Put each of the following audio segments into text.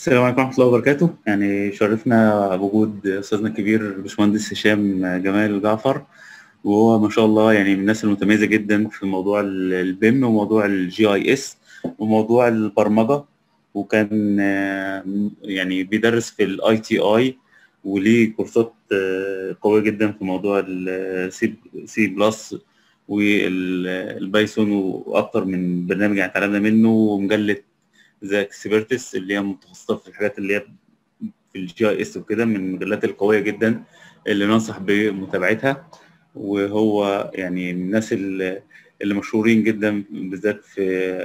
السلام عليكم ورحمة الله وبركاته يعني شرفنا بوجود أستاذنا الكبير الباشمهندس هشام جمال جعفر وهو ما شاء الله يعني من الناس المتميزة جدا في موضوع البيم وموضوع الجي اي اس وموضوع البرمجة وكان آه، يعني بيدرس في الاي تي اي وليه كورسات آه، قوية جدا في موضوع السي سي بلس والبايثون واكتر من برنامج يعني اتعلمنا منه ومجلة زي اكسبرتس اللي هي متخصصه في الحاجات اللي هي في الجي اي اس وكده من المجلات القويه جدا اللي ننصح بمتابعتها وهو يعني من الناس اللي اللي مشهورين جدا بالذات في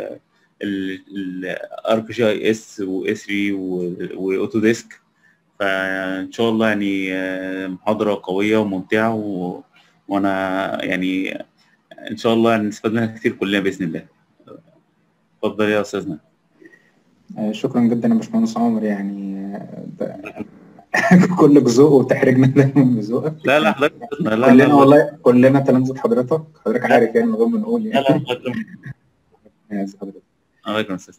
الارك جي اي اس و 3 واوتو ديسك فان شاء الله يعني آه، محاضره قويه وممتعه و... وانا يعني ان شاء الله نستفاد منها كتير كلنا باذن الله اتفضل يا استاذنا آه، شكرا جدا يا باشمهندس عمر يعني آه، ده- كلك ذوق وتحرجنا دايما بذوقك لا لا حضرتك لا لا كلنا لا والله كلنا تلامذة حضرتك حضرتك لا. عارف يعني من غير ما نقول لا لا يعني حضرتك عايز حضرتك الله يكرمك يا أستاذ.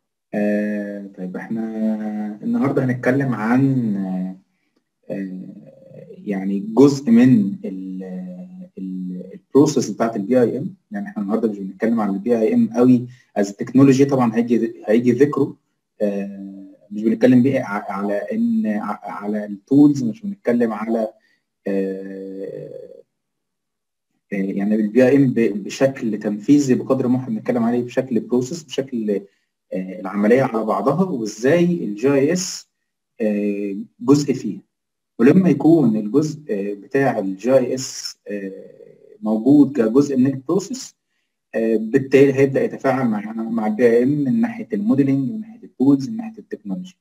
آه طيب احنا النهارده هنتكلم عن آه آه، يعني جزء من البروسيس بتاعت البي اي ام يعني احنا النهارده مش بنتكلم عن البي اي ام قوي از تكنولوجي طبعا هيجي هيجي ذكره آه، مش بنتكلم بيه ع- على ان ع- على التولز مش بنتكلم على آه، آه، يعني البي اي ام بشكل تنفيذي بقدر ما احنا بنتكلم عليه بشكل بروسيس بشكل آه، العمليه على بعضها وازاي الجي اي اس جزء فيها ولما يكون الجزء آه، بتاع الجي اي اس موجود كجزء من البروسيس آه، بالتالي هيبدا يتفاعل مع مع البي اي ام من ناحيه الموديلنج من ناحيه التولز من ناحيه التكنولوجي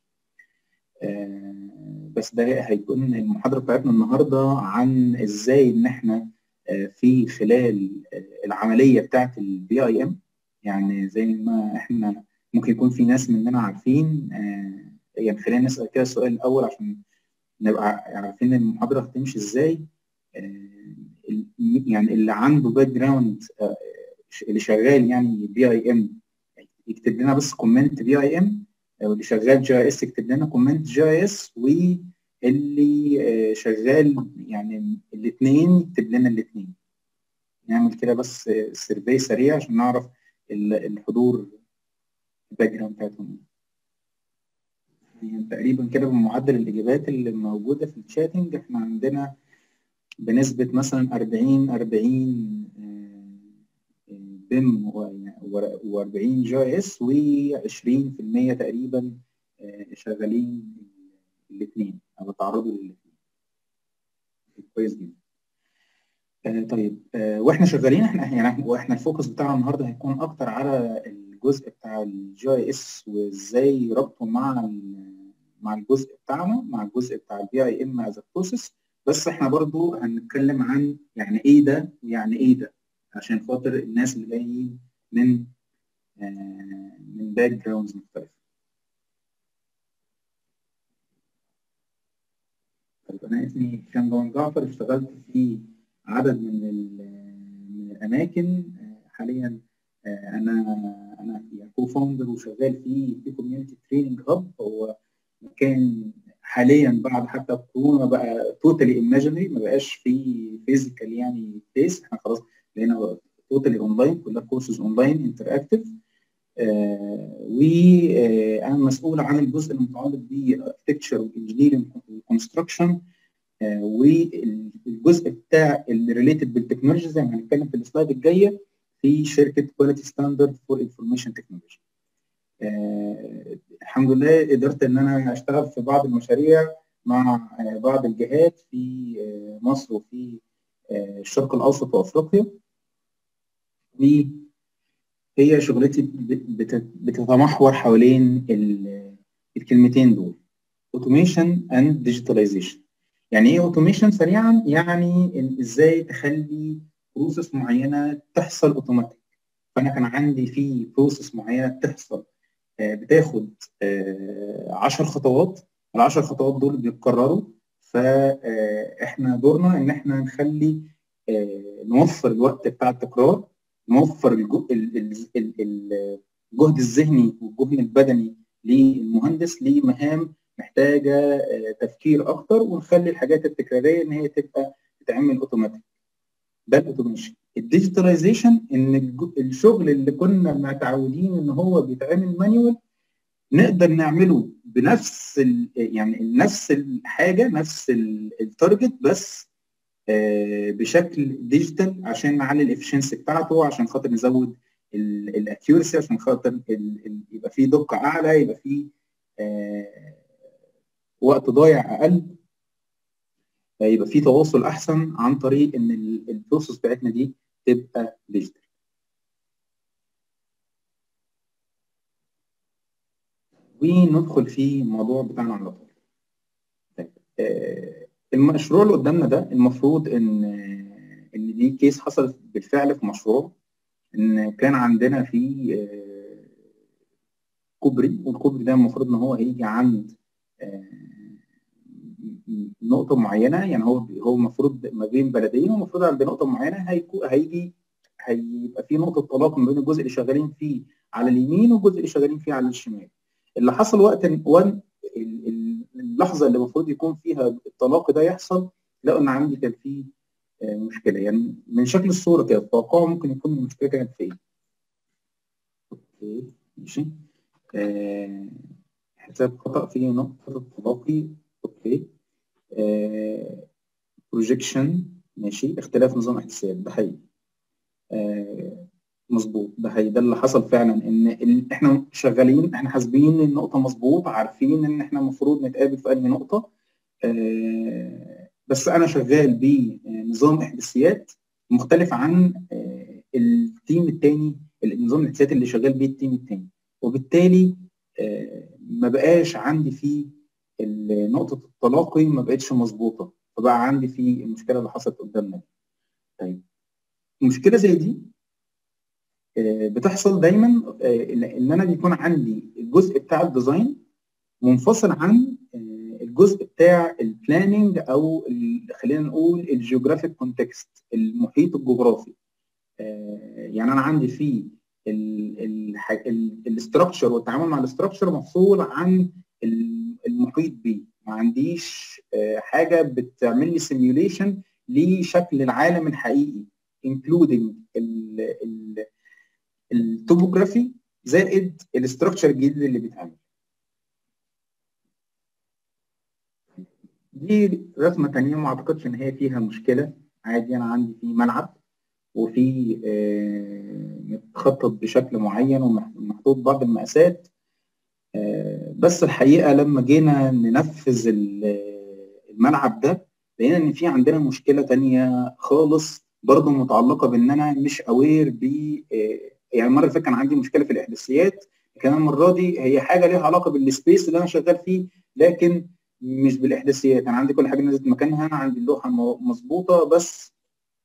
آه، بس ده هيكون المحاضره بتاعتنا النهارده عن ازاي ان احنا آه، في خلال آه، العمليه بتاعت البي اي ام يعني زي ما احنا ممكن يكون في ناس مننا عارفين آه، يعني خلينا نسال كده السؤال الاول عشان نبقى عارفين المحاضره هتمشي ازاي آه، ال- يعني اللي عنده باك جراوند اللي شغال يعني بي اي ام يكتب لنا بس كومنت بي اي ام واللي شغال جي اي اس يكتب لنا كومنت جي اي اس واللي آه، شغال يعني الاثنين يكتب لنا الاثنين نعمل كده بس سيرفي سريع عشان نعرف ال- الحضور الباك جراوند بتاعتهم يعني تقريبا كده بمعدل الاجابات اللي موجوده في الشاتنج احنا عندنا بنسبه مثلا 40 40 بيم و40 جي اس و20% تقريبا آه، شغالين الاثنين او تعرضوا للاثنين كويس جدا آه، طيب آه، واحنا شغالين احنا يعني واحنا الفوكس بتاعنا النهارده هيكون اكتر على الجزء بتاع الجي اس وازاي ربطه مع ال- مع الجزء بتاعنا مع الجزء بتاع البي اي ام از بروسيس بس احنا برضو هنتكلم عن يعني ايه ده ويعني ايه ده عشان خاطر الناس اللي جايين من آه، من باك جراوندز مختلفه طيب انا اسمي هشام جوان جعفر اشتغلت في عدد من ال- من الاماكن آه، حاليا آه، انا انا يعني كو فاوندر وشغال في في كوميونتي تريننج هاب هو مكان حاليا بعد حتى كورونا بقى توتالي ايماجينري ما بقاش في فيزيكال يعني بليس احنا خلاص بقينا توتالي اونلاين كلها كورسز اونلاين انتراكتيف وانا مسؤول عن الجزء المتعلق بالاركتكتشر والانجينيرنج والكونستراكشن والجزء بتاع اللي ريليتد بالتكنولوجي زي ما هنتكلم في السلايد الجايه في شركه كواليتي ستاندرد فور انفورميشن تكنولوجي الحمد لله قدرت ان انا اشتغل في بعض المشاريع مع آه، بعض الجهات في آه، مصر وفي آه، الشرق الاوسط وافريقيا وهي شغلتي بت- بت- بتتمحور حوالين ال- الكلمتين دول اوتوميشن اند ديجيتاليزيشن يعني ايه اوتوميشن سريعا يعني إن ازاي تخلي بروسيس معينه تحصل اوتوماتيك فانا كان عندي في بروسيس معينه بتحصل آه، بتاخد 10 خطوات ال 10 خطوات دول بيتكرروا فاحنا دورنا ان احنا نخلي آه، نوفر الوقت بتاع التكرار نوفر الجو- ال- ال- ال- ال- الجهد الذهني والجهد البدني للمهندس لمهام محتاجه تفكير اكتر ونخلي الحاجات التكراريه ان هي تبقى تتعمل اوتوماتيك ده الاوتوميشن الديجيتاليزيشن ان الشغل اللي كنا متعودين ان هو بيتعمل مانيوال نقدر نعمله بنفس يعني نفس الحاجه نفس التارجت بس بشكل ديجيتال عشان نعلي الافشنسي بتاعته عشان خاطر نزود الاكيورسي عشان خاطر يبقى فيه دقه اعلى يبقى فيه وقت ضايع اقل يبقى في تواصل احسن عن طريق ان البروسيس بتاعتنا دي تبقى ديجيتال وندخل في الموضوع بتاعنا على طول طيب آه المشروع اللي قدامنا ده المفروض ان ان دي كيس حصلت بالفعل في مشروع ان كان عندنا في آه كوبري والكوبري ده المفروض ان هو هيجي عند آه نقطة معينة يعني هو هو المفروض ما بين بلدين والمفروض عند نقطة معينة هيجي هيبقى في نقطة تلاقي ما بين الجزء اللي شغالين فيه على اليمين والجزء اللي شغالين فيه على الشمال. اللي حصل وقت وان اللحظة اللي المفروض يكون فيها التلاقي ده يحصل لقوا إن عندي كان في مشكلة يعني من شكل الصورة كده التوقع ممكن يكون المشكلة كانت في إيه؟ أوكي ماشي آه حساب خطأ في نقطة التلاقي أوكي بروجيكشن آه ماشي اختلاف نظام احداثيات ده حقيقي آه مظبوط ده حقيقي ده اللي حصل فعلا ان ال... احنا شغالين احنا حاسبين النقطه مظبوط عارفين ان احنا المفروض نتقابل في انهي نقطه آه بس انا شغال بنظام احداثيات مختلف عن آه التيم الثاني النظام الاحداثيات اللي شغال بيه التيم الثاني وبالتالي آه ما بقاش عندي فيه نقطه التلاقي ما بقتش مظبوطه فبقى عندي في المشكله اللي حصلت قدامنا طيب مشكله زي دي بتحصل دايما ان انا بيكون عندي الجزء بتاع الديزاين منفصل عن الجزء بتاع البلاننج او خلينا نقول الجيوغرافيك كونتكست المحيط الجغرافي يعني انا عندي في الاستراكشر والتعامل مع الاستراكشر مفصول عن المحيط بيه ما عنديش حاجه بتعمل لي سيميوليشن لشكل العالم الحقيقي including ال ال التوبوجرافي زائد الاستراكشر الجديد اللي بيتعمل دي رسمه ثانيه ما اعتقدش ان هي فيها مشكله عادي انا عندي في ملعب وفي آه متخطط بشكل معين ومحطوط بعض المقاسات آه بس الحقيقه لما جينا ننفذ الملعب ده لقينا ان في عندنا مشكله ثانيه خالص برضه متعلقه بان انا مش اوير ب آه يعني المره اللي فاتت كان عندي مشكله في الاحداثيات لكن المره دي هي حاجه ليها علاقه بالسبيس اللي انا شغال فيه لكن مش بالاحداثيات انا عندي كل حاجه نزلت مكانها انا عندي اللوحه مظبوطه بس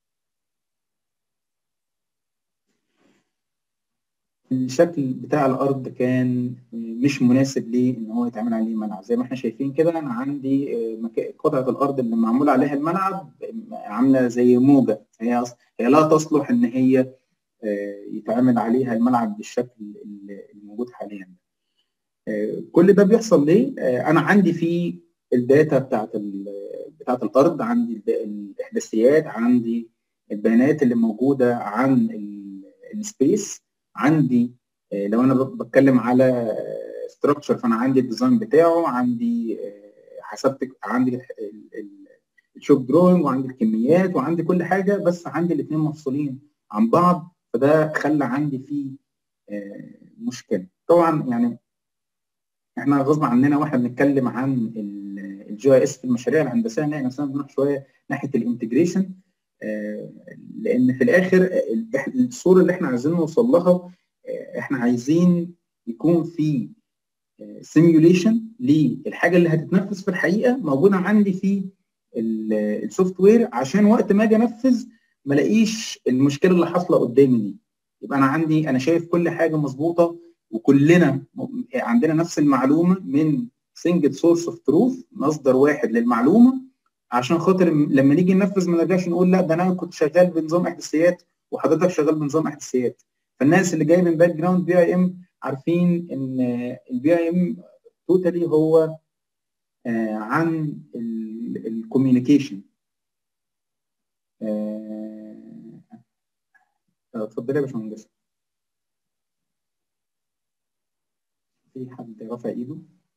الشكل بتاع الارض كان مش مناسب ليه ان هو يتعمل عليه ملعب زي ما احنا شايفين كده انا عندي قطعه الارض اللي معمول عليها الملعب عامله زي موجه هي هي لا تصلح ان هي يتعمل عليها الملعب بالشكل الموجود حاليا كل ده بيحصل ليه انا عندي في الداتا بتاعت بتاعت الارض عندي الاحداثيات عندي البيانات اللي موجوده عن السبيس عندي لو انا بتكلم على ستراكشر فانا عندي الديزاين بتاعه عندي حسبت عندي الشوب دروينج وعندي الكميات وعندي كل حاجه بس عندي الاثنين مفصولين عن بعض فده خلى عندي فيه مشكله طبعا يعني احنا غصب عننا واحنا بنتكلم عن الجي اي اس في المشاريع الهندسيه نلاقي نفسنا بنروح شويه ناحيه الانتجريشن لان في الاخر الصوره اللي احنا عايزين نوصل لها احنا عايزين يكون في سيميوليشن للحاجه اللي هتتنفذ في الحقيقه موجوده عندي في السوفت وير عشان وقت ما اجي انفذ ما الاقيش المشكله اللي حاصله قدامي دي يبقى انا عندي انا شايف كل حاجه مظبوطه وكلنا عندنا نفس المعلومه من سنجل سورس اوف تروث مصدر واحد للمعلومه عشان خاطر لما نيجي ننفذ ما نرجعش نقول لا ده انا كنت شغال بنظام احداثيات وحضرتك شغال بنظام احداثيات فالناس اللي جايه من باك جراوند بي اي ام عارفين ان البي اي ام توتالي هو آه عن الكوميونيكيشن اتفضلي يا باشمهندس في حد رافع ايده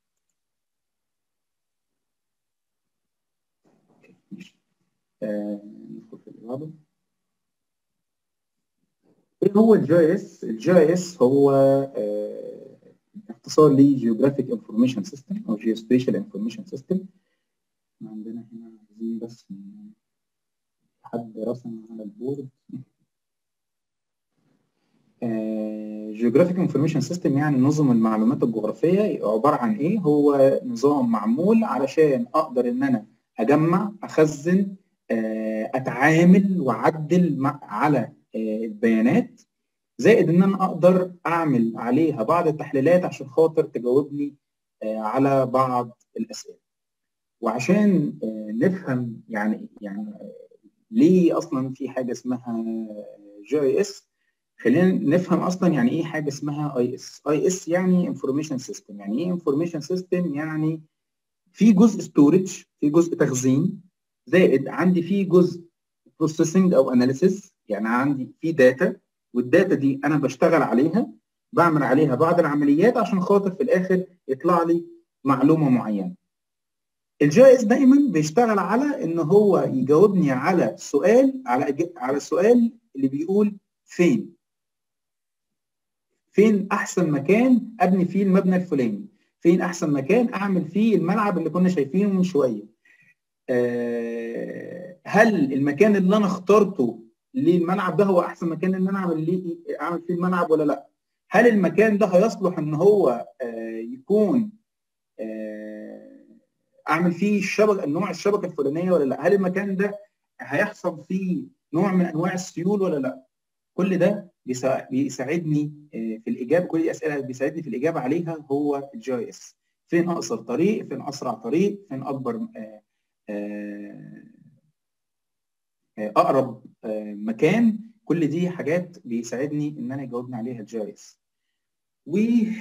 ندخل في اللي بعده ايه هو الجي اس؟ الجي اس هو آه اختصار لي جيوغرافيك انفورميشن سيستم او جيوسبيشال انفورميشن سيستم عندنا هنا عايزين بس حد رسم على البورد جيوغرافيك انفورميشن سيستم يعني نظم المعلومات الجغرافيه عباره عن ايه؟ هو نظام معمول علشان اقدر ان انا اجمع اخزن اتعامل واعدل على البيانات زائد ان انا اقدر اعمل عليها بعض التحليلات عشان خاطر تجاوبني على بعض الاسئله وعشان نفهم يعني يعني ليه اصلا في حاجه اسمها جي اس خلينا نفهم اصلا يعني ايه حاجه اسمها اي اس اي اس يعني انفورميشن سيستم يعني ايه انفورميشن سيستم يعني في جزء ستورج في جزء تخزين زائد عندي في جزء بروسيسنج او اناليسيس يعني عندي في داتا والداتا دي انا بشتغل عليها بعمل عليها بعض العمليات عشان خاطر في الاخر يطلع لي معلومه معينه الجي اس دايما بيشتغل على ان هو يجاوبني على سؤال على على السؤال اللي بيقول فين فين احسن مكان ابني فيه المبنى الفلاني فين احسن مكان اعمل فيه الملعب اللي كنا شايفينه من شويه أه هل المكان اللي انا اخترته للملعب ده هو احسن مكان ان انا اعمل ليه اعمل فيه الملعب ولا لا هل المكان ده هيصلح ان هو أه يكون أه اعمل فيه الشبكه نوع الشبكه الفلانيه ولا لا هل المكان ده هيحصل فيه نوع من انواع السيول ولا لا كل ده بيساعدني في الاجابه كل الاسئله اللي بيساعدني في الاجابه عليها هو الجي اس فين اقصر طريق فين اسرع طريق فين اكبر اقرب مكان كل دي حاجات بيساعدني ان انا يجاوبني عليها الجي اس و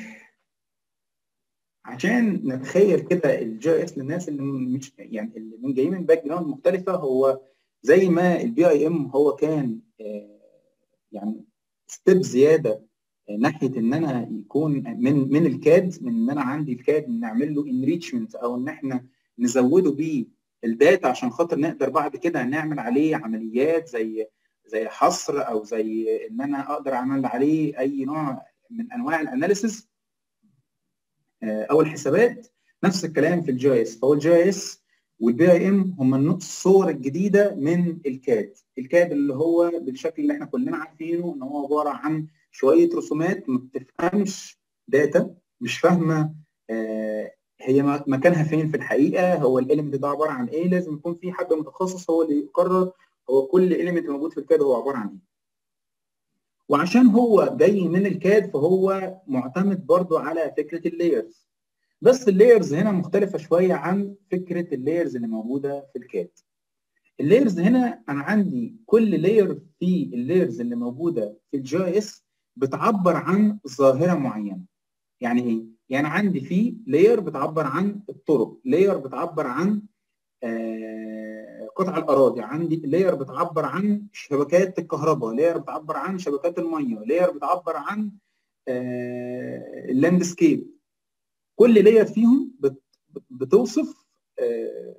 عشان نتخيل كده الجي اس للناس اللي مش يعني اللي من جايين من باك جراوند مختلفه هو زي ما البي اي ام هو كان يعني ستيب زياده ناحيه ان انا يكون من من الكاد من ان انا عندي الكاد نعمل له انريتشمنت او ان احنا نزوده بيه الداتا عشان خاطر نقدر بعد كده نعمل عليه عمليات زي زي حصر او زي ان انا اقدر اعمل عليه اي نوع من انواع الاناليسيس او الحسابات نفس الكلام في الجي اس فهو الجي اس والبي اي ام هم الصور الجديده من الكاد الكاد اللي هو بالشكل اللي احنا كلنا عارفينه ان هو عباره عن شويه رسومات ما بتفهمش داتا مش فاهمه آه هي مكانها فين في الحقيقه هو الاليمنت ده عباره عن ايه لازم يكون في حد متخصص هو اللي يقرر هو كل اليمنت موجود في الكاد هو عباره عن ايه وعشان هو جاي من الكاد فهو معتمد برضو على فكره اللايرز بس اللايرز هنا مختلفه شويه عن فكره اللايرز اللي موجوده في الكاد اللايرز هنا انا عندي كل لاير في اللايرز اللي موجوده في الجي اس بتعبر عن ظاهره معينه يعني ايه يعني عندي في لاير بتعبر عن الطرق لاير بتعبر عن آه قطع الاراضي عندي لاير بتعبر عن شبكات الكهرباء لاير بتعبر عن شبكات الميه لاير بتعبر عن آه اللاندسكيب كل لاير فيهم بتوصف آه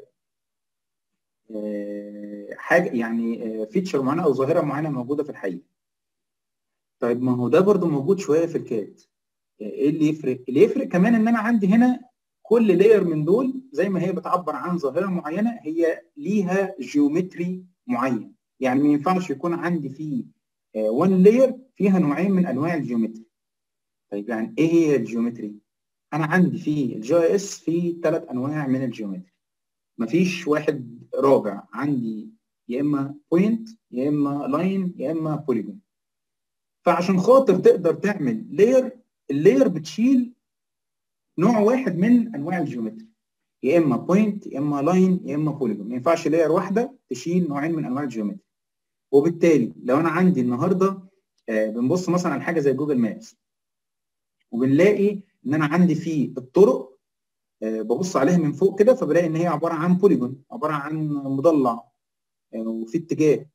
حاجه يعني فيتشر معينه او ظاهره معينه موجوده في الحقيقه طيب ما هو ده برضو موجود شويه في الكاد ايه اللي يفرق اللي يفرق كمان ان انا عندي هنا كل لاير من دول زي ما هي بتعبر عن ظاهره معينه هي ليها جيومتري معين يعني ما ينفعش يكون عندي في وان لاير فيها نوعين من انواع الجيومتري طيب يعني ايه هي الجيومتري انا عندي في الجي اس في ثلاث انواع من الجيومتري مفيش واحد رابع عندي يا اما بوينت يا اما لاين يا اما بوليجون فعشان خاطر تقدر تعمل لاير اللاير بتشيل نوع واحد من انواع الجيومتري يا اما بوينت يا اما لاين يا اما بوليجون ما ينفعش لاير واحده تشيل نوعين من انواع الجيومتري وبالتالي لو انا عندي النهارده آه بنبص مثلا على حاجه زي جوجل مابس وبنلاقي ان انا عندي فيه الطرق ببص عليها من فوق كده فبلاقي ان هي عباره عن بوليجون عباره عن مضلع وفي اتجاه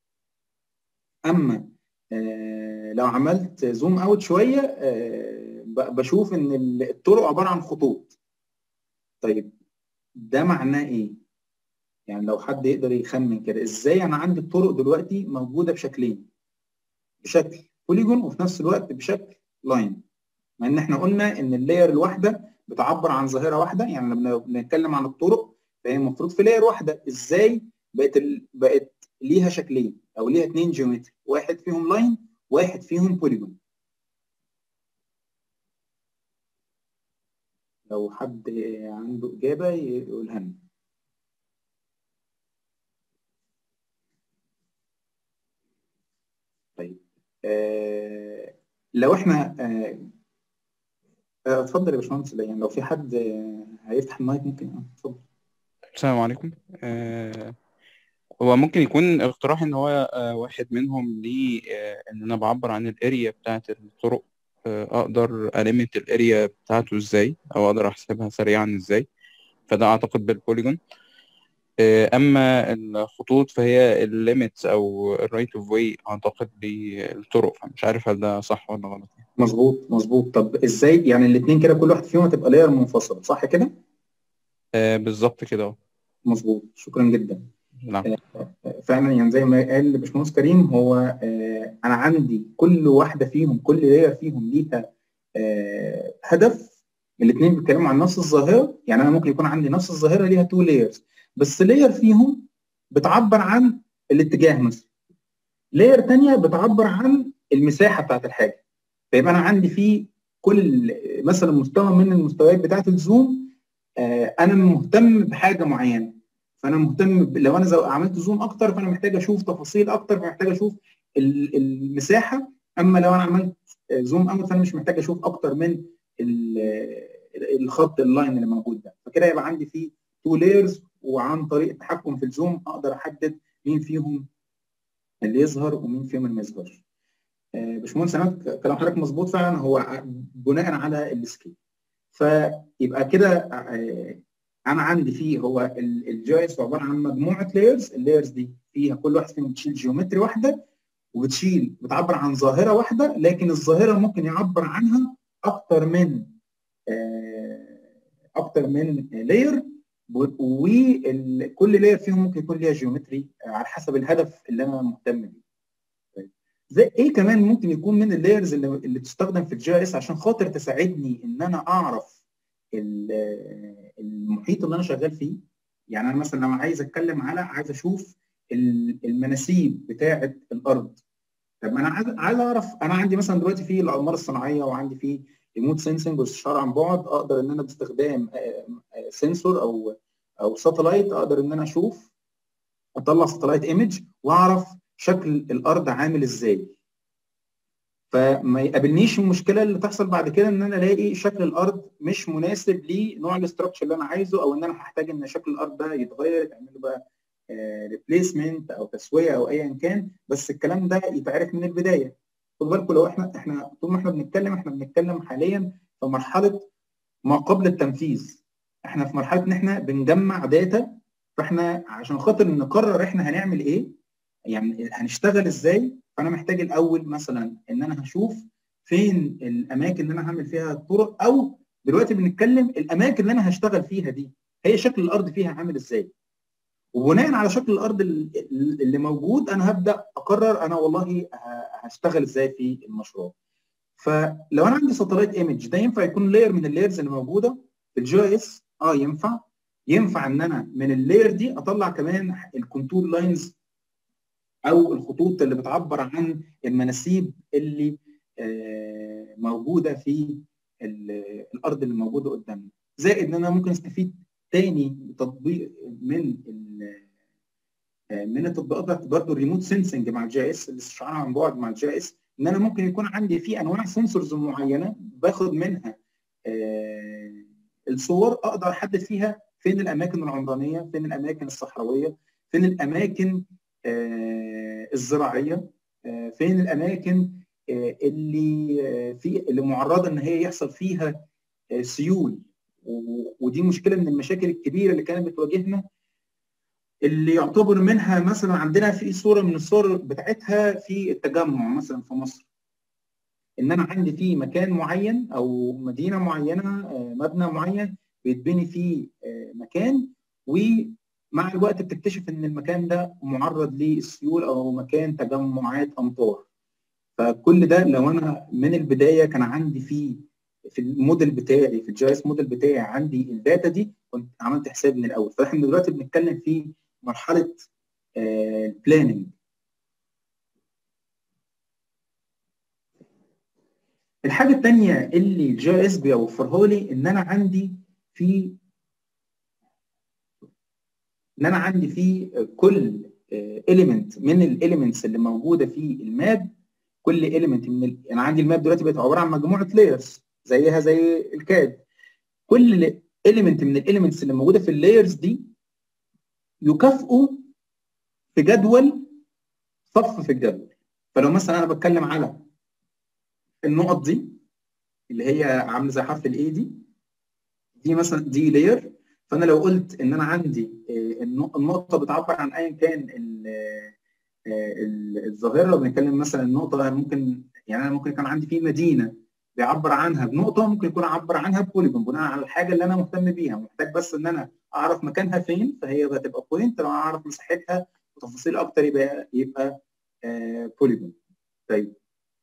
اما لو عملت زوم اوت شويه بشوف ان الطرق عباره عن خطوط طيب ده معناه ايه يعني لو حد يقدر يخمن كده ازاي انا عندي الطرق دلوقتي موجوده بشكلين بشكل بوليجون وفي نفس الوقت بشكل لاين مع ان احنا قلنا ان اللاير الواحده بتعبر عن ظاهره واحده يعني لما بنتكلم عن الطرق فهي المفروض في لاير واحده ازاي بقت ال... بقت ليها شكلين او ليها اثنين جيومتري واحد فيهم لاين واحد فيهم بوليجون لو حد عنده اجابه يقولها لنا طيب آه لو احنا آه اتفضل يا باشمهندس يعني لو في حد هيفتح المايك ممكن اتفضل السلام عليكم آه هو ممكن يكون اقتراح ان هو آه واحد منهم ليه آه ان انا بعبر عن الاريا بتاعه الطرق آه اقدر المنت الاريا بتاعته ازاي او اقدر احسبها سريعا ازاي فده اعتقد بالبوليجون اما الخطوط فهي الليميتس او الرايت اوف واي اعتقد للطرق فمش عارف هل ده صح ولا غلط مظبوط مظبوط طب ازاي يعني الاثنين كده كل واحد فيهم هتبقى لاير منفصله صح كده آه بالظبط كده اه مظبوط شكرا جدا نعم آه فعلا يعني زي ما قال باشمهندس كريم هو آه انا عندي كل واحده فيهم كل لاير فيهم ليها آه هدف الاثنين بيتكلموا عن نفس الظاهره يعني انا ممكن يكون عندي نفس الظاهره ليها تو لايرز بس لاير فيهم بتعبر عن الاتجاه مثلا لاير تانية بتعبر عن المساحه بتاعت الحاجه فيبقى انا عندي في كل مثلا مستوى من المستويات بتاعت الزوم آه انا مهتم بحاجه معينه فانا مهتم ب... لو انا عملت زوم اكتر فانا محتاج اشوف تفاصيل اكتر فمحتاج اشوف المساحه اما لو انا عملت زوم اوت فانا مش محتاج اشوف اكتر من الخط اللاين اللي موجود ده فكده يبقى عندي فيه تو لايرز وعن طريق التحكم في الزوم اقدر احدد مين فيهم اللي يظهر ومين فيهم اللي ما يظهرش. باشمهندس عماد كلام حضرتك مظبوط فعلا هو بناء على السكيل. فيبقى كده انا عندي فيه هو الجي اس عباره عن مجموعه لايرز، اللايرز دي فيها كل واحد فيهم بتشيل جيومتري واحده وبتشيل بتعبر عن ظاهره واحده لكن الظاهره ممكن يعبر عنها اكتر من اكتر من لاير وكل لاير فيهم ممكن يكون ليها جيومتري على حسب الهدف اللي انا مهتم بيه. زي ايه كمان ممكن يكون من اللايرز اللي, اللي بتستخدم في الجي اس عشان خاطر تساعدني ان انا اعرف المحيط اللي انا شغال فيه يعني انا مثلا لو عايز اتكلم على عايز اشوف المناسيب بتاعه الارض طب انا عايز عايز اعرف انا عندي مثلا دلوقتي في الاقمار الصناعيه وعندي في ريموت سensing واستشاره عن بعد اقدر ان انا باستخدام سنسور او او ساتلايت اقدر ان انا اشوف اطلع ساتلايت ايمج واعرف شكل الارض عامل ازاي فما يقابلنيش المشكله اللي تحصل بعد كده ان انا الاقي شكل الارض مش مناسب لنوع الاستراكشر اللي انا عايزه او ان انا هحتاج ان شكل الارض ده يتغير يتعمل له بقى ريبليسمنت او تسويه او ايا كان بس الكلام ده يتعرف من البدايه خد بالكم لو احنا احنا طول ما احنا بنتكلم احنا بنتكلم حاليا في مرحله ما قبل التنفيذ احنا في مرحله ان احنا بنجمع داتا فاحنا عشان خاطر نقرر احنا هنعمل ايه يعني هنشتغل ازاي فانا محتاج الاول مثلا ان انا هشوف فين الاماكن اللي انا هعمل فيها الطرق او دلوقتي بنتكلم الاماكن اللي انا هشتغل فيها دي هي شكل الارض فيها عامل ازاي وبناء على شكل الارض اللي موجود انا هبدا اقرر انا والله هشتغل ازاي في المشروع فلو انا عندي ساتلايت ايمج ده ينفع يكون لاير من اللايرز اللي موجوده في الجي اس اه ينفع ينفع ان انا من اللاير دي اطلع كمان الكونتور لاينز او الخطوط اللي بتعبر عن المناسيب اللي آه موجوده في الارض اللي موجوده قدامنا زائد ان انا ممكن استفيد تاني تطبيق من من التطبيقات برضه الريموت سنسنج مع الجي اس الاستشعار عن بعد مع الجي اس ان انا ممكن يكون عندي في انواع سنسورز معينه باخد منها آه الصور اقدر احدد فيها فين الاماكن العمرانيه فين الاماكن الصحراويه فين الاماكن آه الزراعيه آه فين الاماكن اللي في اللي معرضه ان هي يحصل فيها سيول ودي مشكله من المشاكل الكبيره اللي كانت بتواجهنا اللي يعتبر منها مثلا عندنا في صوره من الصور بتاعتها في التجمع مثلا في مصر ان انا عندي في مكان معين او مدينه معينه مبنى معين بيتبني فيه مكان ومع الوقت بتكتشف ان المكان ده معرض للسيول او مكان تجمعات امطار فكل ده لو انا من البدايه كان عندي فيه في الموديل بتاعي في الجي اس موديل بتاعي عندي الداتا دي كنت عملت حساب من الاول فاحنا دلوقتي بنتكلم في مرحله البلاننج الحاجه الثانيه اللي الجي اس بيوفرها لي ان انا عندي في ان انا عندي في كل اليمنت من الاليمنتس اللي موجوده في الماب كل اليمنت من ال... انا عندي الماب دلوقتي بقت عباره عن مجموعه لايرز زيها زي الكاد كل اليمنت من الاليمنتس اللي موجوده في اللايرز دي يكافئوا في جدول صف في الجدول فلو مثلا انا بتكلم على النقط دي اللي هي عامله زي حرف الاي دي دي مثلا دي لاير فانا لو قلت ان انا عندي النقطه بتعبر عن ايا كان الظاهره لو بنتكلم مثلا النقطه ممكن يعني انا ممكن يكون عندي في مدينه بيعبر عنها بنقطه ممكن يكون عبر عنها ببوليجون بناء على الحاجه اللي انا مهتم بيها محتاج بس ان انا اعرف مكانها فين فهي هتبقى بوينت لو اعرف مساحتها وتفاصيل اكتر يبقى يبقى بوليجون طيب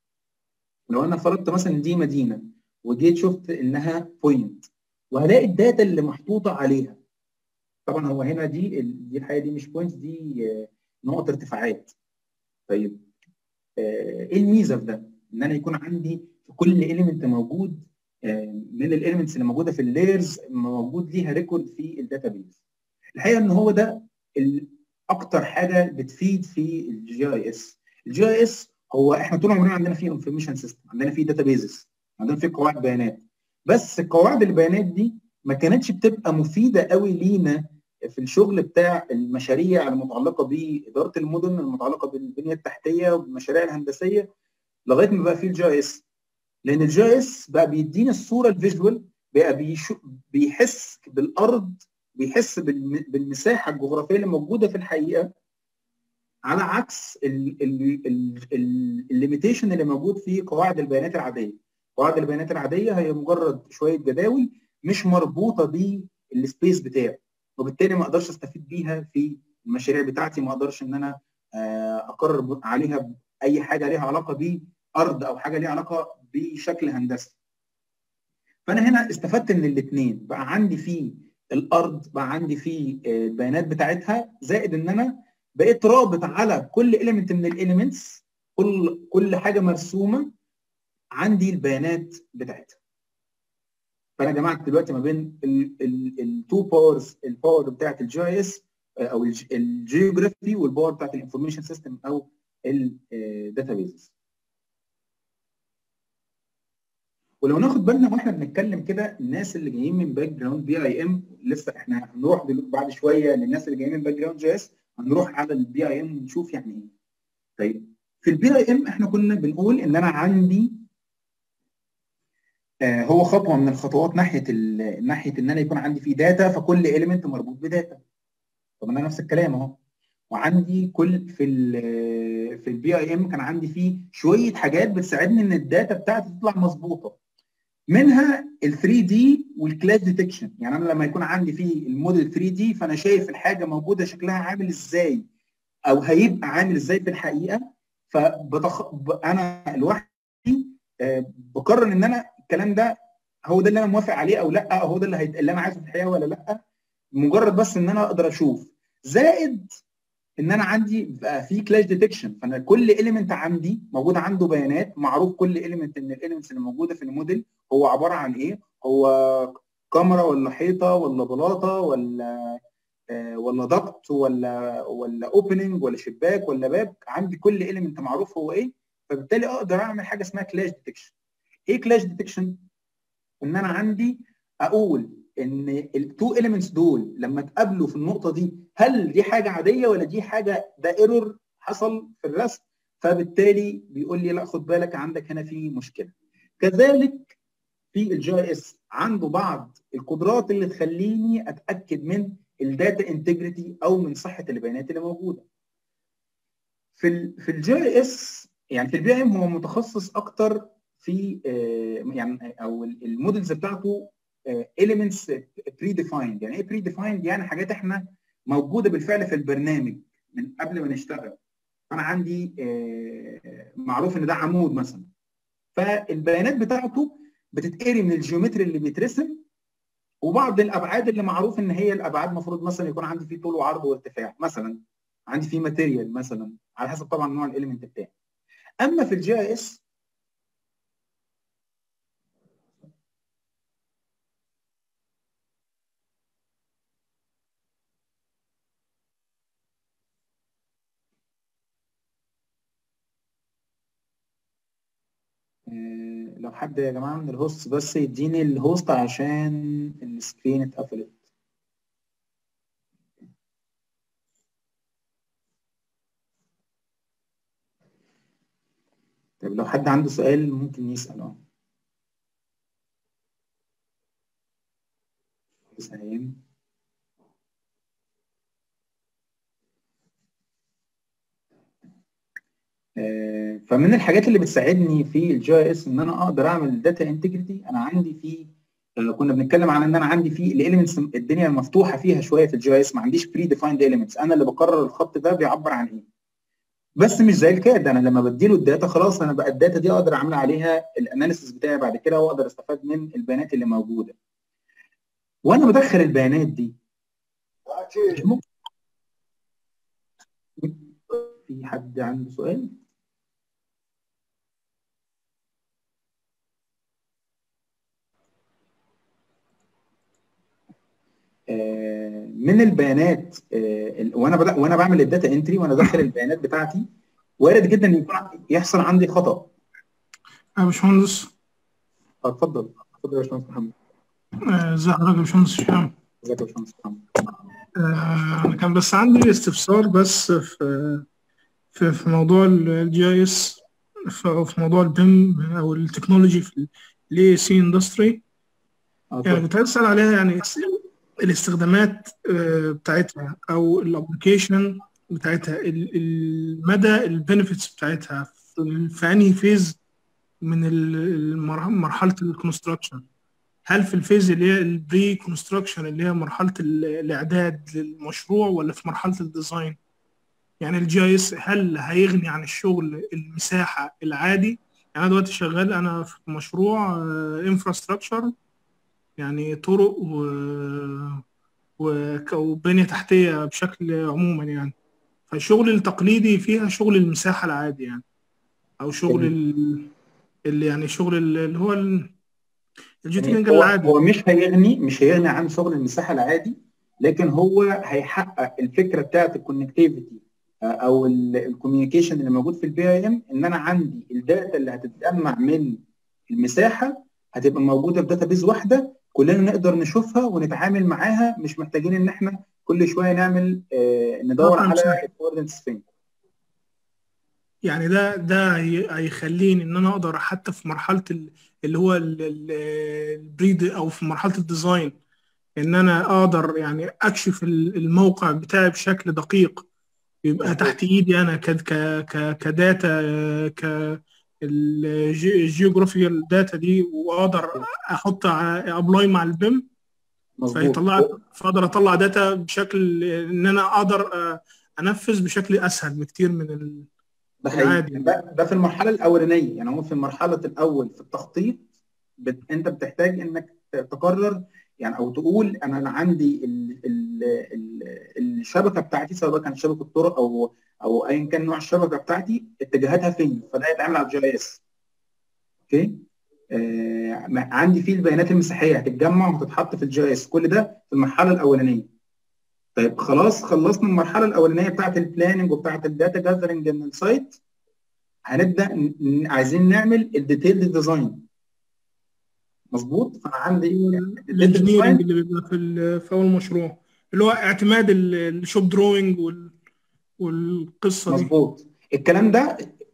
لو انا فرضت مثلا دي مدينه وجيت شفت انها بوينت وهلاقي الداتا اللي محطوطه عليها طبعا هو هنا دي دي الحقيقه دي مش بوينتس دي نقط ارتفاعات طيب ايه الميزه في ده؟ ان انا يكون عندي في كل اليمنت موجود من الاليمنتس اللي موجوده في اللايرز موجود ليها ريكورد في الداتابيز الحقيقه ان هو ده اكتر حاجه بتفيد في الجي اي اس الجي اي اس هو احنا طول عمرنا عندنا فيه انفورميشن سيستم عندنا فيه داتابيزز عندنا فيه قواعد بيانات بس قواعد البيانات دي ما كانتش بتبقى مفيده قوي لينا في الشغل بتاع المشاريع المتعلقه باداره المدن المتعلقه بالبنيه التحتيه والمشاريع الهندسيه لغايه ما بقى فيه الجي اس لان الجي اس بقى بيدينا الصوره الفيجوال بقى بيشو بيحس بالارض بيحس بالمساحه الجغرافيه اللي موجوده في الحقيقه على عكس الليميتيشن اللي موجود في قواعد البيانات العاديه قواعد البيانات العاديه هي مجرد شويه جداول مش مربوطه بالسبيس بتاعي وبالتالي ما اقدرش استفيد بيها في المشاريع بتاعتي ما اقدرش ان انا اقرر عليها اي حاجه ليها علاقه بارض او حاجه ليها علاقه بشكل هندسي فانا هنا استفدت من الاثنين بقى عندي في الارض بقى عندي في البيانات بتاعتها زائد ان انا بقيت رابط على كل اليمنت من الاليمنتس كل كل حاجه مرسومه عندي البيانات بتاعتها فانا جمعت دلوقتي ما بين التو باورز الباور بتاعت الجي اي اس او الجيوغرافي والباور بتاعت الانفورميشن سيستم او الداتابيز ولو ناخد بالنا واحنا بنتكلم كده الناس اللي جايين من باك جراوند بي اي ام لسه احنا هنروح بعد شويه للناس اللي جايين من باك جراوند جي اس هنروح على البي اي ام ونشوف يعني ايه. طيب في البي اي ام احنا كنا بنقول ان انا عندي آه هو خطوه من الخطوات ناحيه ناحيه ان انا يكون عندي فيه داتا فكل اليمنت مربوط بداتا. طب انا نفس الكلام اهو وعندي كل في ال في البي اي ام كان عندي فيه شويه حاجات بتساعدني ان الداتا بتاعتي تطلع مظبوطه. منها ال 3 دي والكلاس ديتكشن يعني انا لما يكون عندي في الموديل 3 دي فانا شايف الحاجه موجوده شكلها عامل ازاي او هيبقى عامل ازاي في الحقيقه فبتخ... انا لوحدي آه بقرر ان انا الكلام ده هو ده اللي انا موافق عليه او لا او هو ده اللي, هي... اللي انا عايزه في الحقيقه ولا لا مجرد بس ان انا اقدر اشوف زائد ان انا عندي بقى في كلاش ديتكشن فانا كل اليمنت عندي موجود عنده بيانات معروف كل اليمنت من الاليمنتس اللي موجوده في الموديل هو عباره عن ايه هو كاميرا ولا حيطه ولا بلاطه ولا آه ولا ضغط ولا ولا اوبننج ولا شباك ولا باب عندي كل اليمنت معروف هو ايه فبالتالي اقدر اعمل حاجه اسمها كلاش ديتكشن ايه كلاش ديتكشن ان انا عندي اقول ان التو اليمنتس دول لما اتقابلوا في النقطه دي هل دي حاجه عاديه ولا دي حاجه ده ايرور حصل في الرسم فبالتالي بيقول لي لا خد بالك عندك هنا في مشكله كذلك في الجي اس عنده بعض القدرات اللي تخليني اتاكد من الداتا انتجريتي او من صحه البيانات اللي موجوده في ال في الجي اس يعني في البي ام هو متخصص اكتر في يعني او المودلز بتاعته elements predefined يعني ايه predefined يعني حاجات احنا موجوده بالفعل في البرنامج من قبل ما نشتغل انا عندي معروف ان ده عمود مثلا فالبيانات بتاعته بتتقري من الجيومتري اللي بيترسم وبعض الابعاد اللي معروف ان هي الابعاد المفروض مثلا يكون عندي فيه طول وعرض وارتفاع مثلا عندي فيه ماتيريال مثلا على حسب طبعا نوع الاليمنت بتاعي اما في الجي اس لو حد يا جماعه من الهوست بس يديني الهوست عشان السكرين اتقفلت طيب لو حد عنده سؤال ممكن يسأل اه سلام فمن الحاجات اللي بتساعدني في الجي اس ان انا اقدر اعمل داتا انتجريتي انا عندي في كنا بنتكلم عن ان انا عندي في الاليمنتس الدنيا مفتوحه فيها شويه في الجي اس ما عنديش بري ديفايند اليمنتس انا اللي بقرر الخط ده بيعبر عن ايه بس مش زي الكاد انا لما بديله الداتا خلاص انا بقى الداتا دي اقدر اعمل عليها الاناليسيس بتاعي بعد كده واقدر استفاد من البيانات اللي موجوده وانا بدخل البيانات دي في حد عنده سؤال؟ من البيانات وانا بدأ وانا بعمل الداتا انتري وانا داخل البيانات بتاعتي وارد جدا يكون يحصل عندي خطا يا باشمهندس اتفضل اتفضل يا باشمهندس محمد ازي حضرتك يا باشمهندس هشام ازيك يا باشمهندس محمد انا كان بس عندي استفسار بس في في, في موضوع الجي اي اس في موضوع البيم او التكنولوجي في الاي سي اندستري يعني كنت عايز اسال عليها يعني الاستخدامات بتاعتها او الابلكيشن بتاعتها المدى البنفيتس بتاعتها في انهي فيز من مرحله الكونستراكشن هل في الفيز اللي هي البري كونستراكشن اللي هي مرحله الاعداد للمشروع ولا في مرحله الديزاين يعني الجي اي اس هل هيغني عن الشغل المساحه العادي يعني انا دلوقتي شغال انا في مشروع انفراستراكشر يعني طرق و... وبنية تحتية بشكل عموما يعني فالشغل التقليدي فيها شغل المساحة العادي يعني أو شغل ال... اللي يعني شغل اللي هو الجيتنج هو, العادي هو مش هيغني مش هيغني عن شغل المساحة العادي لكن هو هيحقق الفكرة بتاعت الكونكتيفيتي او الكوميونيكيشن اللي موجود في البي اي ام ان انا عندي الداتا اللي هتتجمع من المساحه هتبقى موجوده في داتابيز واحده كلنا نقدر نشوفها ونتعامل معاها مش محتاجين ان احنا كل شويه نعمل آه ندور على الكوردينتس فين يعني ده ده هيخليني ان انا اقدر حتى في مرحله اللي هو البريد او في مرحله الديزاين ان انا اقدر يعني اكشف الموقع بتاعي بشكل دقيق يبقى تحت ايدي انا ك ك كداتا ك الجيوغرافيال داتا دي واقدر احط ابلاي مع البيم فيطلع فاقدر اطلع داتا بشكل ان انا اقدر انفذ بشكل اسهل بكتير من ال... العادي ده, ده في المرحله الاولانيه يعني هو في المرحله الاول في التخطيط بت... انت بتحتاج انك تقرر يعني او تقول انا انا عندي ال ال ال الشبكه بتاعتي سواء كانت شبكه طرق او او ايا كان نوع الشبكه بتاعتي اتجاهاتها فين فده هيتعمل على الجي اس اوكي آه عندي فيه البيانات المساحيه هتتجمع وهتتحط في الجي اس كل ده في المرحله الاولانيه طيب خلاص خلصنا المرحله الاولانيه بتاعت البلاننج وبتاعت الداتا جاذرنج من السايت هنبدا عايزين نعمل الديتيلد ديزاين مظبوط فانا عندي الانجنييرنج اللي بيبقى في في اول مشروع اللي هو اعتماد الشوب دروينج وال والقصه دي مظبوط الكلام ده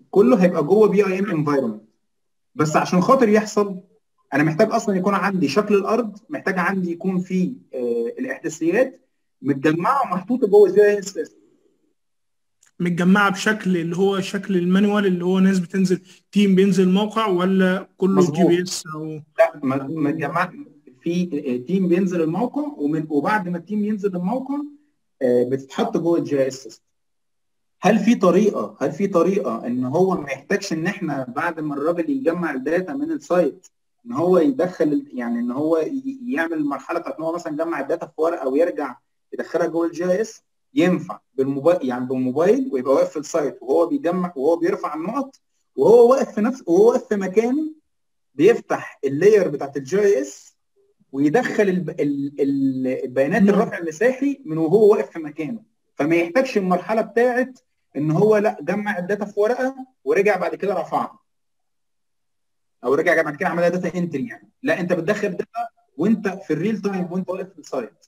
كله هيبقى جوه بي اي ام انفايرمنت بس عشان خاطر يحصل انا محتاج اصلا يكون عندي شكل الارض محتاج عندي يكون في آه الاحداثيات متجمعه ومحطوطه جوه جي اي اس متجمعه بشكل اللي هو شكل المانوال اللي هو ناس بتنزل تيم بينزل موقع ولا كله مظبوط. جي بي اس او لا م- متجمعه في تيم بينزل الموقع ومن وبعد ما التيم ينزل الموقع آه، بتتحط جوه الجي اس سيستم هل في طريقه هل في طريقه ان هو ما يحتاجش ان احنا بعد ما الراجل يجمع الداتا من السايت ان هو يدخل ال- يعني ان هو ي- يعمل المرحله بتاعت ان هو مثلا يجمع الداتا في ورقه ويرجع يدخلها جوه الجي اس ينفع بالموبايل يعني بالموبايل ويبقى واقف في السايت وهو بيجمع وهو بيرفع النقط وهو واقف في نفس وهو واقف في مكانه بيفتح اللاير بتاعت الجي اس ويدخل الب... ال... ال... البيانات مم. الرفع المساحي من وهو واقف في مكانه فما يحتاجش المرحله بتاعت ان هو لا جمع الداتا في ورقه ورجع بعد كده رفعها او رجع بعد كده عملها داتا انتري يعني لا انت بتدخل داتا وانت في الريل تايم وانت واقف في السايت